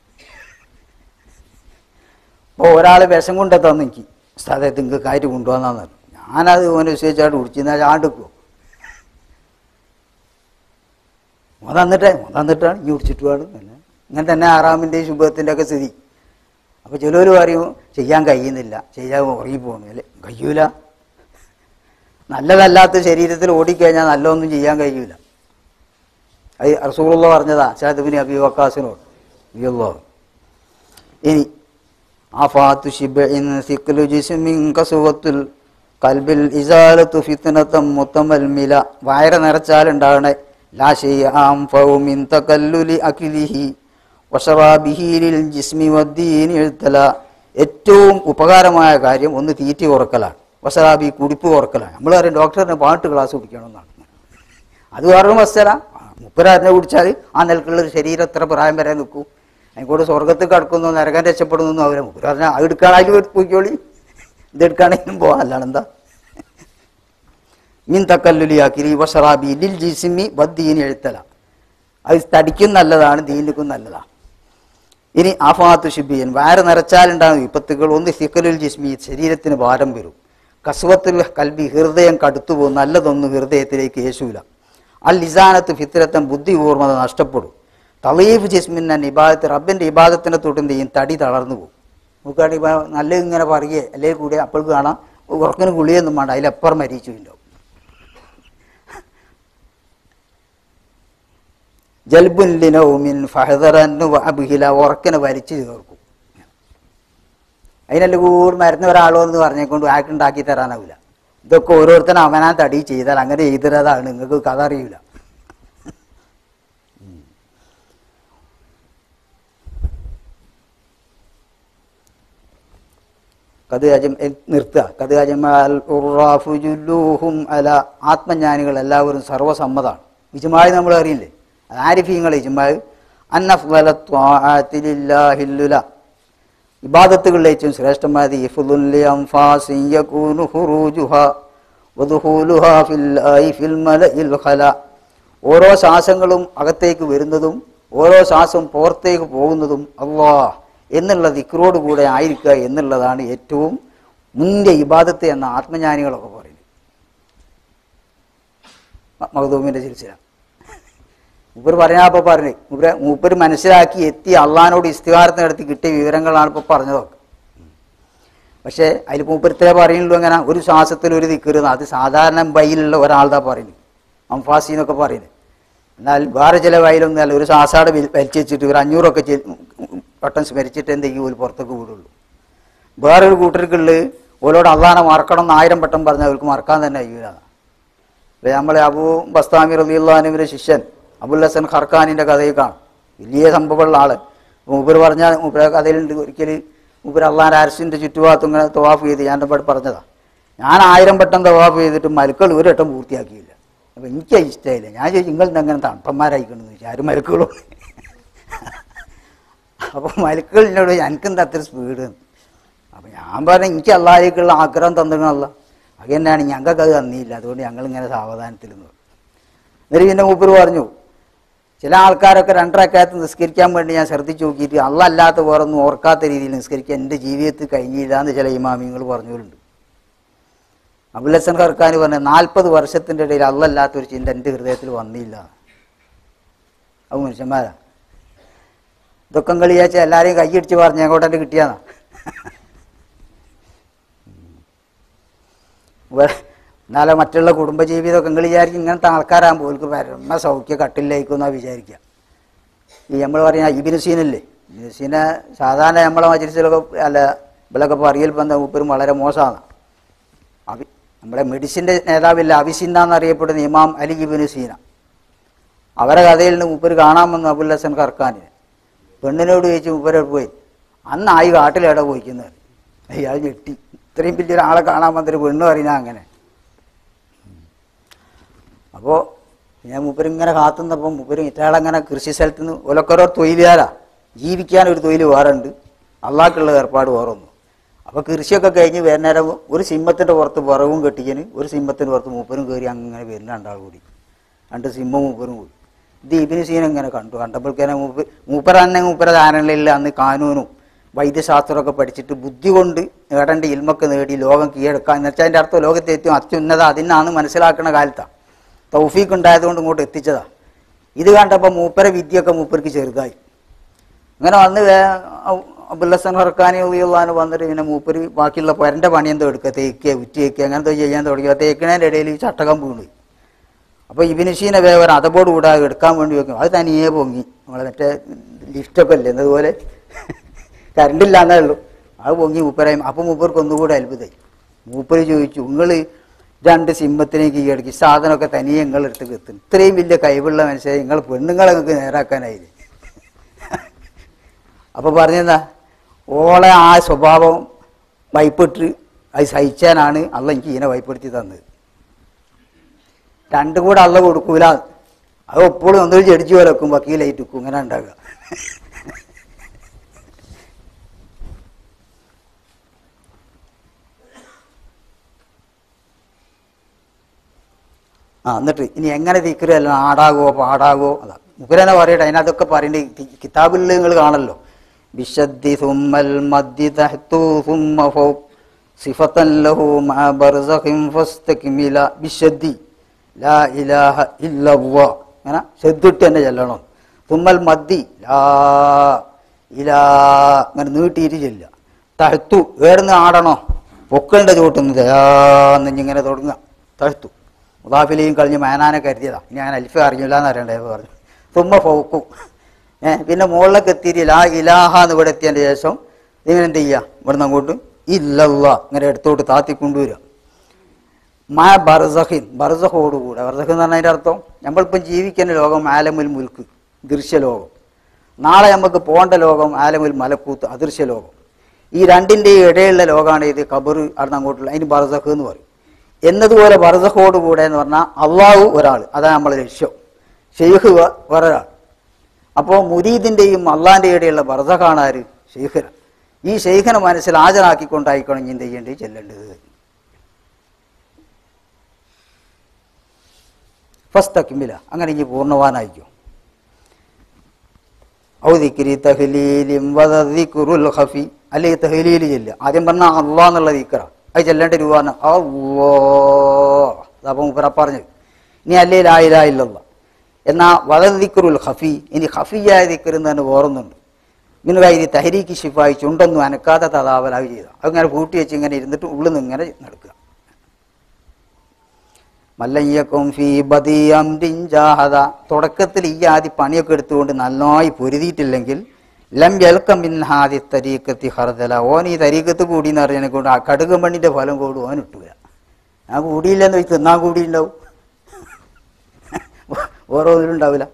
ഇപ്പോൾ ഒരാൾ വിഷം കൊണ്ട തന്നു എനിക്ക് സ്ഥലത്ത് നിങ്ങൾക്ക് കാര്യം കൊണ്ടുവന്നാന്ന് പറഞ്ഞു ഞാനത് ഓനെ വിശ്വസിച്ചായിട്ട് കുടിച്ചിരുന്നാൽ ചാണ്ടിക്കുമോ ഓൻ തന്നിട്ടേ ഓൻ തന്നിട്ടാണ് ഇനി കുടിച്ചിട്ട് വേണം പിന്നെ ഇങ്ങനെ തന്നെ ആറാമിൻ്റെയും ശുഭത്തിൻ്റെ ഒക്കെ സ്ഥിതി അപ്പോൾ ചിലർ പറയും ചെയ്യാൻ കഴിയുന്നില്ല ചെയ്യാൻ ഉറങ്ങിപ്പോണു അല്ലേ കഴിയൂല നല്ലതല്ലാത്ത ശരീരത്തിൽ ഓടിക്കഴിഞ്ഞാൽ നല്ലതൊന്നും ചെയ്യാൻ കഴിയൂല അത് റസൂലുള്ള പറഞ്ഞതാ സാദബിന് അബി വക്കാസിനോട് അയ്യോ ഇനി ആഫാത്തു ഷിബഇൻ സിക്ലു ജിസ്മിൻ കസുവത്തുൽ കൽബിൽ ഇസാലത്തു ഫിത്നതം മുത്തമൽമില വയറ് നിറച്ചാൽ ഉണ്ടാകണേ ലാശയാം ഫൗമിൻ തകല്ലുലി അഖിലിഹി വഷറാബിഹി ലിൽ ജിസ്മി വദ്ദീനി എഴുത്തല ഏറ്റവും ഉപകാരമായ കാര്യം ഒന്ന് തീറ്റി കുറക്കലാണ് വഷറാബി കുടിപ്പ് കുറക്കലാണ് നമ്മൾ പറയും ഡോക്ടറിന് പാട്ട് ക്ലാസ് കുടിക്കണമെന്നാണ് അത് വേറൊരു മസ്തല മുപ്പരാറിനെ കുടിച്ചാൽ ആ നിലക്കുള്ള ഒരു ശരീരം എത്ര പ്രായം വരെ നിൽക്കും അതിനോട് സ്വർഗത്തിൽ കിടക്കുന്നു നരകം രക്ഷപ്പെടുന്നു അവരെ മുപ്പരാറിനെ അത് എടുക്കാനായിട്ട് പോയിക്കോളി ഇത് എടുക്കാണെങ്കിലും പോവാം അല്ലാണ്ട് എന്താ മീൻ തക്കല്ലുലിയാക്കി വഷറാബി ലിൽ ജിസിമി ബദ്ദീനി എഴുത്തല അത് തടിക്കും നല്ലതാണ് ദീനിക്കും നല്ലതാണ് ഇനി ആഫാത്തു ഷിബിയൻ വയറ് നിറച്ചാലുണ്ടാകും വിപത്തുകൾ ഒന്ന് സിക്കലുൽ ജിസ്മി ശരീരത്തിന് ഭാരം വരും കസുവത്തുൽ കൽബി ഹൃദയം കടുത്തുപോകും നല്ലതൊന്നും ഹൃദയത്തിലേക്ക് യേശൂല അൽ ലിസാനത്ത് ഫിത്രത്തം ബുദ്ധി ഊർമ്മത നഷ്ടപ്പെടും തളീഫ് ജിസ്മിൻ ഇബാദത്ത് റബ്ബിന്റെ ഇബാദത്തിനെ തൊട്ടും ചെയ്യും തടി തളർന്നു പോകും നോക്കുകയാണെങ്കിൽ ഇപ്പൊ നല്ല ഇങ്ങനെ പറയുകയെ അല്ലെങ്കിൽ കൂടി അപ്പോൾക്ക് കാണാം ഉറക്കിന് ഗുളിയൊന്നും വേണ്ട അതിലപ്പുറം മരിച്ചു ഉണ്ടാവും ജൽബുല്ലിനൗമിൻ ഫഹദറന്നു അബിഹില ഉറക്കിനെ വലിച്ചു ചേർക്കും അതിനല്ല കൂടി മരുന്ന് ഒരാളോ എന്ന് പറഞ്ഞേക്കൊണ്ട് ആക്കുണ്ടാക്കി തരാനാവില്ല ഇതൊക്കെ ഓരോരുത്തരും അവനാ തടി ചെയ്താൽ അങ്ങനെ ചെയ്തിരതാണ് നിങ്ങൾക്ക് കഥ അറിയില്ല കത് അജം നിർത്തുക കത് അജമാൽ ഉറാഫു ജുല്ലൂഹും അല ആത്മജ്ഞാനികൾ എല്ലാവരും സർവ്വസമ്മതാണ് ഇജുമായി നമ്മൾ അറിയില്ലേ അത് ആരിഫീങ്ങൾ ഇജുമായി അന്നഫ്ലത്തുലില്ലാഹില്ലുല ഇബാദത്തുകളിലെ ഏറ്റവും ശ്രേഷ്ഠമായത് ഇഫ്ദുല്ലി അംഫാസിൻ യകൂനു ഖുറൂജുഹ വദുഖൂലുഹ ഫില്ലാഹി ഫിൽ മലഇൽ ഖല ഓരോ ശ്വാസങ്ങളും അകത്തേക്ക് വരുന്നതും ഓരോ ശ്വാസം പുറത്തേക്ക് പോകുന്നതും അള്ളാഹ് എന്നുള്ള ദിക്റോട് കൂടെ ആയിരിക്കുക എന്നുള്ളതാണ് ഏറ്റവും മുന്തിയ ഇബാദത്ത് എന്ന ആത്മജ്ഞാനികളൊക്കെ പറയുന്നത് മഹദൂമിന്റെ ചിരിച്ചില്ല മൂപ്പർ പറഞ്ഞപ്പോൾ പറഞ്ഞു മൂപ്പര് മൂപ്പര് മനസ്സിലാക്കി എത്തി അള്ളഹാനോട് ഇസ്തിഹാരത്തിന് നടത്തി കിട്ടിയ വിവരങ്ങളാണ് ഇപ്പോൾ പറഞ്ഞതൊക്കെ പക്ഷേ അതിൽ മൂപ്പരത്തിലെ പറയുള്ളൂ അങ്ങനെ ഒരു ശ്വാസത്തിൽ ഒരു ദിക്കരുന്ന് അത് സാധാരണ വയിലുള്ള ഒരാളുതാ പറയുന്നത് അംഫാസി എന്നൊക്കെ പറയുന്നത് എന്നാൽ വേറെ ചില വയലൊന്നും അല്ല ഒരു ശ്വാസാട് വലിച്ചു വെച്ചിട്ട് ഒരു അഞ്ഞൂറൊക്കെ ചെ- വട്ടം സ്മരിച്ചിട്ട് എന്ത് ചെയ്യും ഒരു പുറത്തേക്ക് വിടുള്ളൂ വേറൊരു കൂട്ടർക്കുള്ള ഓരോട് അള്ളഹാനെ മറക്കണം എന്ന് ആയിരം വട്ടം പറഞ്ഞാൽ അവർക്ക് മറക്കാൻ തന്നെ കഴിയൂല നമ്മളെ അബു ബസ്താമി റലിയുള്ളഹാനുവിൻ്റെ ശിഷ്യൻ അബുൽ ഹസൻ ഖർഖാനിൻ്റെ കഥയിൽ കാണും വലിയ സംഭവമുള്ള ആള് മൂപ്പർ പറഞ്ഞാൽ മൂപ്പര കഥയിലുണ്ട് ഒരിക്കൽ മൂപ്പർ അള്ളാഹാൻ അരസിൻ്റെ ചുറ്റുഭാഗത്തും ഇങ്ങനെ തവാഫ് ചെയ്ത് ഞാൻ ഇവിടെ പറഞ്ഞതാ ഞാൻ ആയിരം വട്ടം തവാഫ് ചെയ്തിട്ട് മരുക്കൾ ഒരു വട്ടം പൂർത്തിയാക്കിയില്ല അപ്പം എനിക്ക് അത് ഇഷ്ടമായില്ല ഞാൻ ചോദിച്ചു നിങ്ങൾ എങ്ങനെ തണുപ്പന്മാരായിക്കണമെന്ന് ചോദിച്ചു ആരും മരുക്കളും അപ്പോൾ മരുക്കൾ എന്നോട് എനിക്കെന്താ അത്ര സ്പീഡ് അപ്പം ഞാൻ പറഞ്ഞു എനിക്ക് അള്ളാഹിലേക്കുള്ള ആഗ്രഹം തന്നിക്കണല്ല അത് തന്നെയാണ് ഞങ്ങൾക്ക് അത് തന്നിയില്ല അതുകൊണ്ട് ഞങ്ങൾ ഇങ്ങനെ സാവധാനത്തിൽ നിന്ന് എന്നിട്ട് പിന്നെ മൂപ്പർ പറഞ്ഞു ചില ആൾക്കാരൊക്കെ രണ്ടരക്കകത്ത് നിസ്കരിക്കാൻ വേണ്ടി ഞാൻ ശ്രദ്ധിച്ചു നോക്കിയിട്ട് അല്ലല്ലാത്ത വേറൊന്നും ഓർക്കാത്ത രീതിയിൽ നിസ്കരിക്കാൻ എൻ്റെ ജീവിതത്തിൽ കഴിഞ്ഞില്ല എന്ന് ചില ഇമാമിങ്ങൾ പറഞ്ഞവരുണ്ട് അബുലസൻ ഖർഖാൻ പറഞ്ഞ നാൽപ്പത് വർഷത്തിൻ്റെ ഇടയിൽ അല്ലല്ലാത്തൊരു ചിന്ത എൻ്റെ ഹൃദയത്തിൽ വന്നില്ല അത് മനുഷ്യന്മാരാ ദുഃഖം കളിയാച്ച എല്ലാവരെയും കൈയടിച്ച് പറഞ്ഞ് അങ്ങോട്ടെ കിട്ടിയാന്നാ വേ- എന്നാലും മറ്റുള്ള കുടുംബജീവിതമൊക്കെ നിങ്ങൾ വിചാരിക്കും ഇങ്ങനത്തെ ആൾക്കാരാകുമ്പോൾ ഓർക്ക് പരമ സൗഖ്യ കട്ടിലേക്കുന്നാ വിചാരിക്കുക ഈ നമ്മൾ പറയുന്ന ഇബിനുസീനല്ലേ ഇബിനുസീനെ സാധാരണ നമ്മളെ മജിലിസിലൊക്കെ അല്ല ഇവിടെയൊക്കെ പറയൽ ബന്ധം മൂപ്പരും വളരെ മോശമാണ് അഭി നമ്മുടെ മെഡിസിൻ്റെ നേതാവില്ല അവിസിന്ന എന്നറിയപ്പെടുന്ന ഇമാം അലി ഇബിനു സീന അവരെ കഥയിൽ നിന്ന് മൂപ്പര് കാണാൻ വന്നു അബുൽ ഹസൻ ഖർഖാനിന് പെണ്ണിനോട് ചോദിച്ചു മൂപ്പരോട് പോയി അന്ന് ആയി കാട്ടിലെവിടെ പോയിക്കുന്നത് അയ്യാൾ ഞെട്ടി ഇത്രയും വലിയൊരാളെ കാണാൻ വന്നൊരു പെണ്ണ് പറയുന്ന അങ്ങനെ അപ്പോൾ ഞാൻ മൂപ്പര് ഇങ്ങനെ കാത്തുന്നപ്പോൾ മൂപ്പര് ഇറ്റാളങ്ങനെ കൃഷി സ്ഥലത്ത് നിന്ന് ഓലക്കൊരോ തൊഴിലുകാരാ ജീവിക്കാൻ ഒരു തൊഴിൽ വേറെ ഉണ്ട് അള്ളാഹ്ക്കുള്ള ഏർപ്പാട് വേറെ ഒന്നും അപ്പോൾ കൃഷിയൊക്കെ കഴിഞ്ഞ് വൈകുന്നേരം ഒരു സിംഹത്തിൻ്റെ പുറത്ത് വിറവും കെട്ടിക്കന് ഒരു സിംഹത്തിൻ്റെ പുറത്ത് മൂപ്പരും കയറി അങ്ങനെ വരുന്ന രണ്ടാൾ കൂടി രണ്ട് സിംഹം മൂപ്പരും കൂടി ഇത് ഇബിന് സീൻ ഇങ്ങനെ കണ്ടു കണ്ടപ്പോഴേക്കാനെ മൂപ്പർ മൂപ്പര തന്നെ മൂപ്പര ധാരണയില്ല അന്ന് കാനൂനും വൈദ്യശാസ്ത്രമൊക്കെ പഠിച്ചിട്ട് ബുദ്ധി കൊണ്ട് നേടേണ്ട ഇൽമൊക്കെ നേടി ലോകം കീഴടക്കാൻ എന്ന് വെച്ചാൽ അതിൻ്റെ അർത്ഥം ലോകത്തെ ഏറ്റവും അത്യുന്നത അതിനാണ് മനസ്സിലാക്കുന്ന കാലത്താണ് തൗഫീഖ് ഉണ്ടായതുകൊണ്ട് ഇങ്ങോട്ട് എത്തിച്ചതാ ഇത് കണ്ടപ്പോൾ മൂപ്പര വിദ്യയൊക്കെ മൂപ്പർക്ക് ചെറുതായി അങ്ങനെ വന്ന് അബുല്ലസൻ ഹർക്കാനി ഉള്ളാന്ന് വന്നിട്ട് പിന്നെ മൂപ്പര് ബാക്കിയുള്ള പൊരൻ്റെ പണി എന്തോ എടുക്കുക തേക്കുക ഉറ്റി വയ്ക്കുക അങ്ങനത്തെ ചെയ്യാൻ തുടങ്ങി തേക്കണേൻ്റെ ഇടയിൽ ഈ ചട്ടകം വീണു അപ്പോൾ ഇബിനുഷീനെ വേവർ അതബോട് കൂടെ എടുക്കാൻ വേണ്ടി വെക്കും അത് തനിയെ പൊങ്ങി നമ്മളെ മറ്റേ ലിഫ്റ്റൊക്കെ അല്ലേ എന്നതുപോലെ കറണ്ട് ഇല്ലാന്നേ ഉള്ളൂ അത് പൊങ്ങി മൂപ്പരായും അപ്പോൾ മൂപ്പർക്ക് ഒന്നുകൂടെ അത്ഭുതമായി മൂപ്പര് ചോദിച്ചു നിങ്ങൾ രണ്ട് സിംഹത്തിലേക്ക് കീഴടക്കി സാധനമൊക്കെ തനിയെ നിങ്ങൾ എടുത്ത് എത്തും ഇത്രയും വലിയ കഴിവുള്ള മനുഷ്യരെ നിങ്ങൾ പെണ്ണുങ്ങളെ നിങ്ങൾക്ക് നേരാക്കാനായില്ലേ അപ്പോൾ പറഞ്ഞെന്താ ഓളെ ആ സ്വഭാവം വൈപ്പിട്ട് അത് സഹിച്ചാനാണ് അള്ള എനിക്ക് ഇതിനെ വൈപ്പെടുത്തി തന്നത് രണ്ടും കൂടെ അള്ള കൊടുക്കൂല അത് എപ്പോഴും ഒന്നൊരു ചെടിച്ചു പോലെ വെക്കും വക്കീലായിട്ട് വെക്കും ഇങ്ങനെ ഉണ്ടാകുക ആ എന്നിട്ട് ഇനി എങ്ങനെ തിക്കരല്ല ആടാകോ പാടാകോ അതാ മുഖരനെ പറയട്ടെ അതിനകത്തൊക്കെ പറയണ്ടേ ഈ കിതാബിൽ നിങ്ങൾ കാണല്ലോ ബിശദ്ദി സുമ്മൽ മദ്ദി തഹ്തു സുമ്മ ഫൗ സിഫത്തൻ ലഹു മഅ ബർസഖിൻ ഫസ്തക്മില ബിശദ്ദി ലാ ഇലാഹ ഇല്ലല്ലാ അങ്ങനെ ശ്രദ്ധിട്ട് തന്നെ ചെല്ലണം തുമ്മൽ മദ്ദി ലാ ഇലാ അങ്ങനെ നീട്ടിയിട്ട് ചെല്ലുക തഴുത്തു വേർന്ന് ആടണോ പൊക്കളുടെ ചോട്ടുന്നത് ഇങ്ങനെ തുടങ്ങുക തഴുത്തു മുതാഫിലെയും കഴിഞ്ഞ് മേനാനെ കരുതിയതാ ഇനി ഞാൻ അൽഫ അറിഞ്ഞില്ല എന്ന് അറിയണ്ടേ പറഞ്ഞു തുമ്മ ഫോക്കു ഏ പിന്നെ മുകളിലേക്ക് എത്തിയിട്ട് ലാ ഇലാഹ എന്ന് ഇവിടെ എത്തിയതിൻ്റെ ശേഷം നിങ്ങൾ എന്ത് ചെയ്യുക ഇവിടുന്ന് അങ്ങോട്ട് ഇല്ലല്ല ഇങ്ങനെ എടുത്തോട്ട് താത്തി കൊണ്ടുവരിക മാ ബർസഹിൻ ബർസഹോടുകൂടെ ബർസഹ് എന്ന് പറഞ്ഞതിൻ്റെ അർത്ഥം നമ്മളിപ്പം ജീവിക്കുന്ന ലോകം ആലമുൽ മുൽക്ക് ദൃശ്യലോകം നാളെ നമുക്ക് പോകേണ്ട ലോകം ആലമുൽ മലക്കൂത്ത് അദൃശ്യ ലോകം ഈ രണ്ടിൻ്റെയും ഇടയിലുള്ള ലോകമാണ് ഇത് കബർ അവിടെ അങ്ങോട്ടുള്ള അതിന് ബർസഖ് എന്ന് പറയും എന്നതുപോലെ ബർസഖോടുകൂടെ എന്ന് പറഞ്ഞാൽ അള്ളാഹു ഒരാൾ അതാണ് നമ്മളെ ലക്ഷ്യം ഷെയ്ഖ് വ- വേറൊരാൾ അപ്പോൾ മുരീദിൻ്റെയും അള്ളാഹിൻ്റെ ഇടയിലുള്ള ബർസഖാണ് ആര് ഷെയ്ഖിന ഈ ഷെയ്ഖിനെ മനസ്സിൽ ഹാജരാക്കിക്കൊണ്ടായിക്കണം ഇനി എന്ത് ചെയ്യേണ്ടത് ചെല്ലേണ്ടത് ഫസ്റ്റ് തക്കിമില അങ്ങനെ ഇനി പൂർണ്ണവാനായിരിക്കും ഔ ദിക്രി തഹ്ലീലിം വദദിക്റുൽ ഖഫി അല്ലെങ്കിൽ തഹ്ലീൽ ചെല്ലുക ആദ്യം പറഞ്ഞ അള്ളാഹ് എന്നുള്ള ദിക്റ അത് ചെല്ലേണ്ട രൂപമാണ് അള്ളാ അതപ്പം മുപ്പറ പറഞ്ഞത് ഇനി അല്ലേ ലായില ഇല്ലല്ല എന്നാ വദദിക്റുൽ ഖഫി ഇനി ഖഫിയായ ദിക്ർ എന്ന് തന്നെ വേറൊന്നുണ്ട് ഇങ്ങനെ കയ്യിൽ തഹരീക്ക് ഷിഫായി ചുണ്ടൊന്നും അനക്കാതെ തതാവലായി ചെയ്ത അങ്ങനെ കൂട്ടി വെച്ച് ഇങ്ങനെ ഇരുന്നിട്ട് ഉള്ളിൽ നിന്ന് ഇങ്ങനെ നടക്കുക മല്ലയ്യക്കും ഫീ ബദിയംരിൻ ജാഹദ തുടക്കത്തിൽ ഈ ആദ്യ പണിയൊക്കെ എടുത്തുകൊണ്ട് നന്നായി പൊരുതിയിട്ടില്ലെങ്കിൽ ലം യൽക്കം മിൻ ഹാദി തരീക്കത്തി ഹർദല ഓൻ ഈ തരീക്കത്ത് കൂടി എന്ന് അറിയാനെ കൊണ്ട് ആ കടുക് മണ്ണിന്റെ ഫലം കൊണ്ട് ഓൻ ഇട്ടൂല ഞാൻ കൂടിയില്ലെന്ന് വെച്ച് തിന്നാൻ കൂടിയുണ്ടാവും ഓരോന്നിലുണ്ടാവില്ല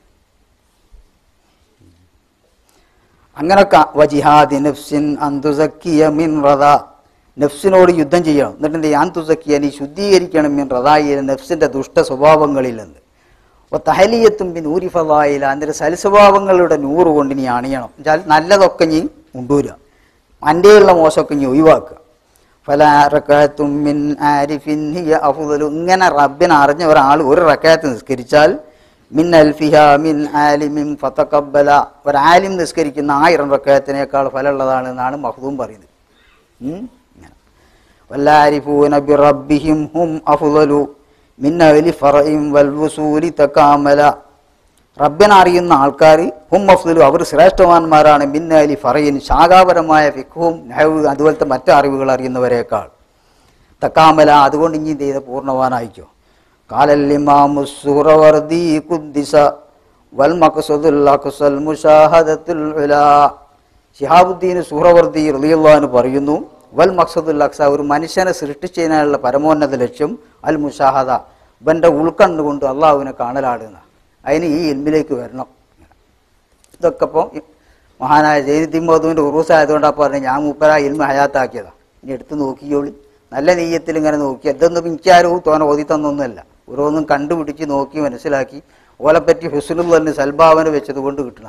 അങ്ങനൊക്കെ വജിഹാദി നഫ്സിൻ അന്തുസക്കിയ മിൻ റദ നഫ്സിനോട് യുദ്ധം ചെയ്യണം എന്നിട്ട് എന്ത് ചെയ്യാൻ തുസക്കിയ നീ ശുദ്ധീകരിക്കണം മിൻ റദായി നഫ്സിന്റെ ദുഷ്ട സ്വഭാവങ്ങളിൽ നിന്ന് അപ്പോൾ തഹലിയത്തും പിൻ ഊരി ഫലായില അതിൻ്റെ സൽസ്വഭാവങ്ങളുടെ നൂറ് കൊണ്ട് നീ അണിയണം എന്നുവെച്ചാൽ നല്ലതൊക്കെ നീ കൊണ്ടുവരിക അൻ്റെയുള്ള മോശമൊക്കെ നീ ഒഴിവാക്കുക ഫല റക്കാത്തും മിൻ ആരിഫിൻ ഹിയ അഫുദലു ഇങ്ങനെ റബ്ബിനെ അറിഞ്ഞ ഒരാൾ ഒരു റക്കാത്ത് നിസ്കരിച്ചാൽ മിൻ അൽഫിഹ മിൻ ആലിമിൻ ഫതഖബ്ബല ഒരു ആലിം നിസ്കരിക്കുന്ന ആയിരം റക്കയത്തിനേക്കാൾ ഫലമുള്ളതാണ് എന്നാണ് മഹ്ദൂം പറയുന്നത് ഉം? ഇങ്ങനെ. വല്ലാരിഫൂന ബിറബ്ബിഹിം ഹും അഫ്ളലു മിൻ അഹ്ലി ഫറഇൻ വൽ വുസൂലി തകാമല റബ്ബിനെ അറിയുന്ന ആൾക്കാർ ഹും അഫ്ദലു അവർ ശ്രേഷ്ഠവാന്മാരാണ് മിൻ അഹ്ലി ഫറയിൻ ശാഖാപരമായ ഫിഖും നഹവ് അതുപോലത്തെ മറ്റു അറിവുകൾ അറിയുന്നവരെക്കാൾ തക്കാമല അതുകൊണ്ട് ഇനി എന്ത് ചെയ്ത പൂർണ്ണവാനായിക്കോ കാലല്ലിമാമു സുഹറവർദി കുദ്ദിസ വൽ മഖ്സദുൽ അഖ്സൽ മുഷാഹദത്തുൽ ഉലാ ശിഹാബുദ്ദീൻ സുഹറവർദി റളിയല്ലാഹു പറയുന്നു വൽ മഖ്സദുൽ അഖ്സ ഒരു മനുഷ്യനെ സൃഷ്ടിച്ചതിനാലുള്ള പരമോന്നത ലക്ഷ്യം അൽ മുഷാഹദ ഇവന്റെ ഉൾക്കണ്ണുകൊണ്ട് അള്ളാഹുവിനെ കാണലാടുന്ന അതിന് ഈ ഇൽമിലേക്ക് വരണം ഇതൊക്കെ ഇപ്പോൾ മഹാനായ ജൈനുദ്ദീൻ മധുവിൻ്റെ ഉറൂസ് ആയതുകൊണ്ടാണ് പറഞ്ഞത് ഞാൻ മൂപ്പര ഇൽമ ഹയാത്താക്കിയതാ ഇനി എടുത്ത് നോക്കിയോളി നല്ല നെയ്യത്തിൽ ഇങ്ങനെ നോക്കി ഇതൊന്നും എനിക്കാരും തോനെ ഓതി തന്നൊന്നുമല്ല ഓരോന്നും കണ്ടുപിടിച്ച് നോക്കി മനസ്സിലാക്കി ഓലെപ്പറ്റി ഹുസ്നുൽ തന്നെ സൽഭാവന വെച്ചത് കൊണ്ട് കിട്ടണ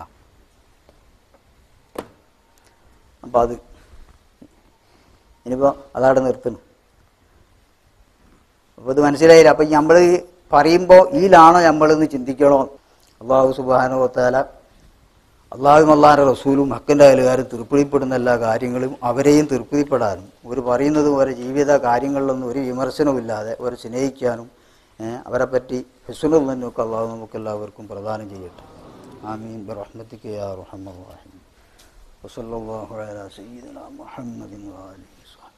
അപ്പം അത് ഇനിയിപ്പോൾ അതവിടെ നിർത്തുന്നു അപ്പോൾ ഇത് മനസ്സിലായില്ല അപ്പം നമ്മൾ പറയുമ്പോൾ ഈലാണോ നമ്മളെന്ന് ചിന്തിക്കണോ അള്ളാഹു സുബാനുവത്താല അള്ളാഹും അള്ളാഹിൻ്റെ റസൂലും ഹക്കിൻ്റെ അയലുകാരും തൃപ്തിപ്പെടുന്ന എല്ലാ കാര്യങ്ങളും അവരെയും തൃപ്തിപ്പെടാനും അവർ പറയുന്നതും അവരുടെ ജീവിത കാര്യങ്ങളിലൊന്നും ഒരു വിമർശനവുമില്ലാതെ അവരെ സ്നേഹിക്കാനും ഏഹ്, അവരെ പറ്റി ഹെസുനും തന്നെയൊക്കെ അള്ളാഹു നമുക്ക് എല്ലാവർക്കും പ്രദാനം ചെയ്യട്ടെ ആമീൻ ബറഹ്മത്തിക്ക് യാ റഹ്മർ റഹീം വസല്ലല്ലാഹു അലാ സയ്യിദിനാ മുഹമ്മദിൻ വാലിഹി വസഹ്ബിഹി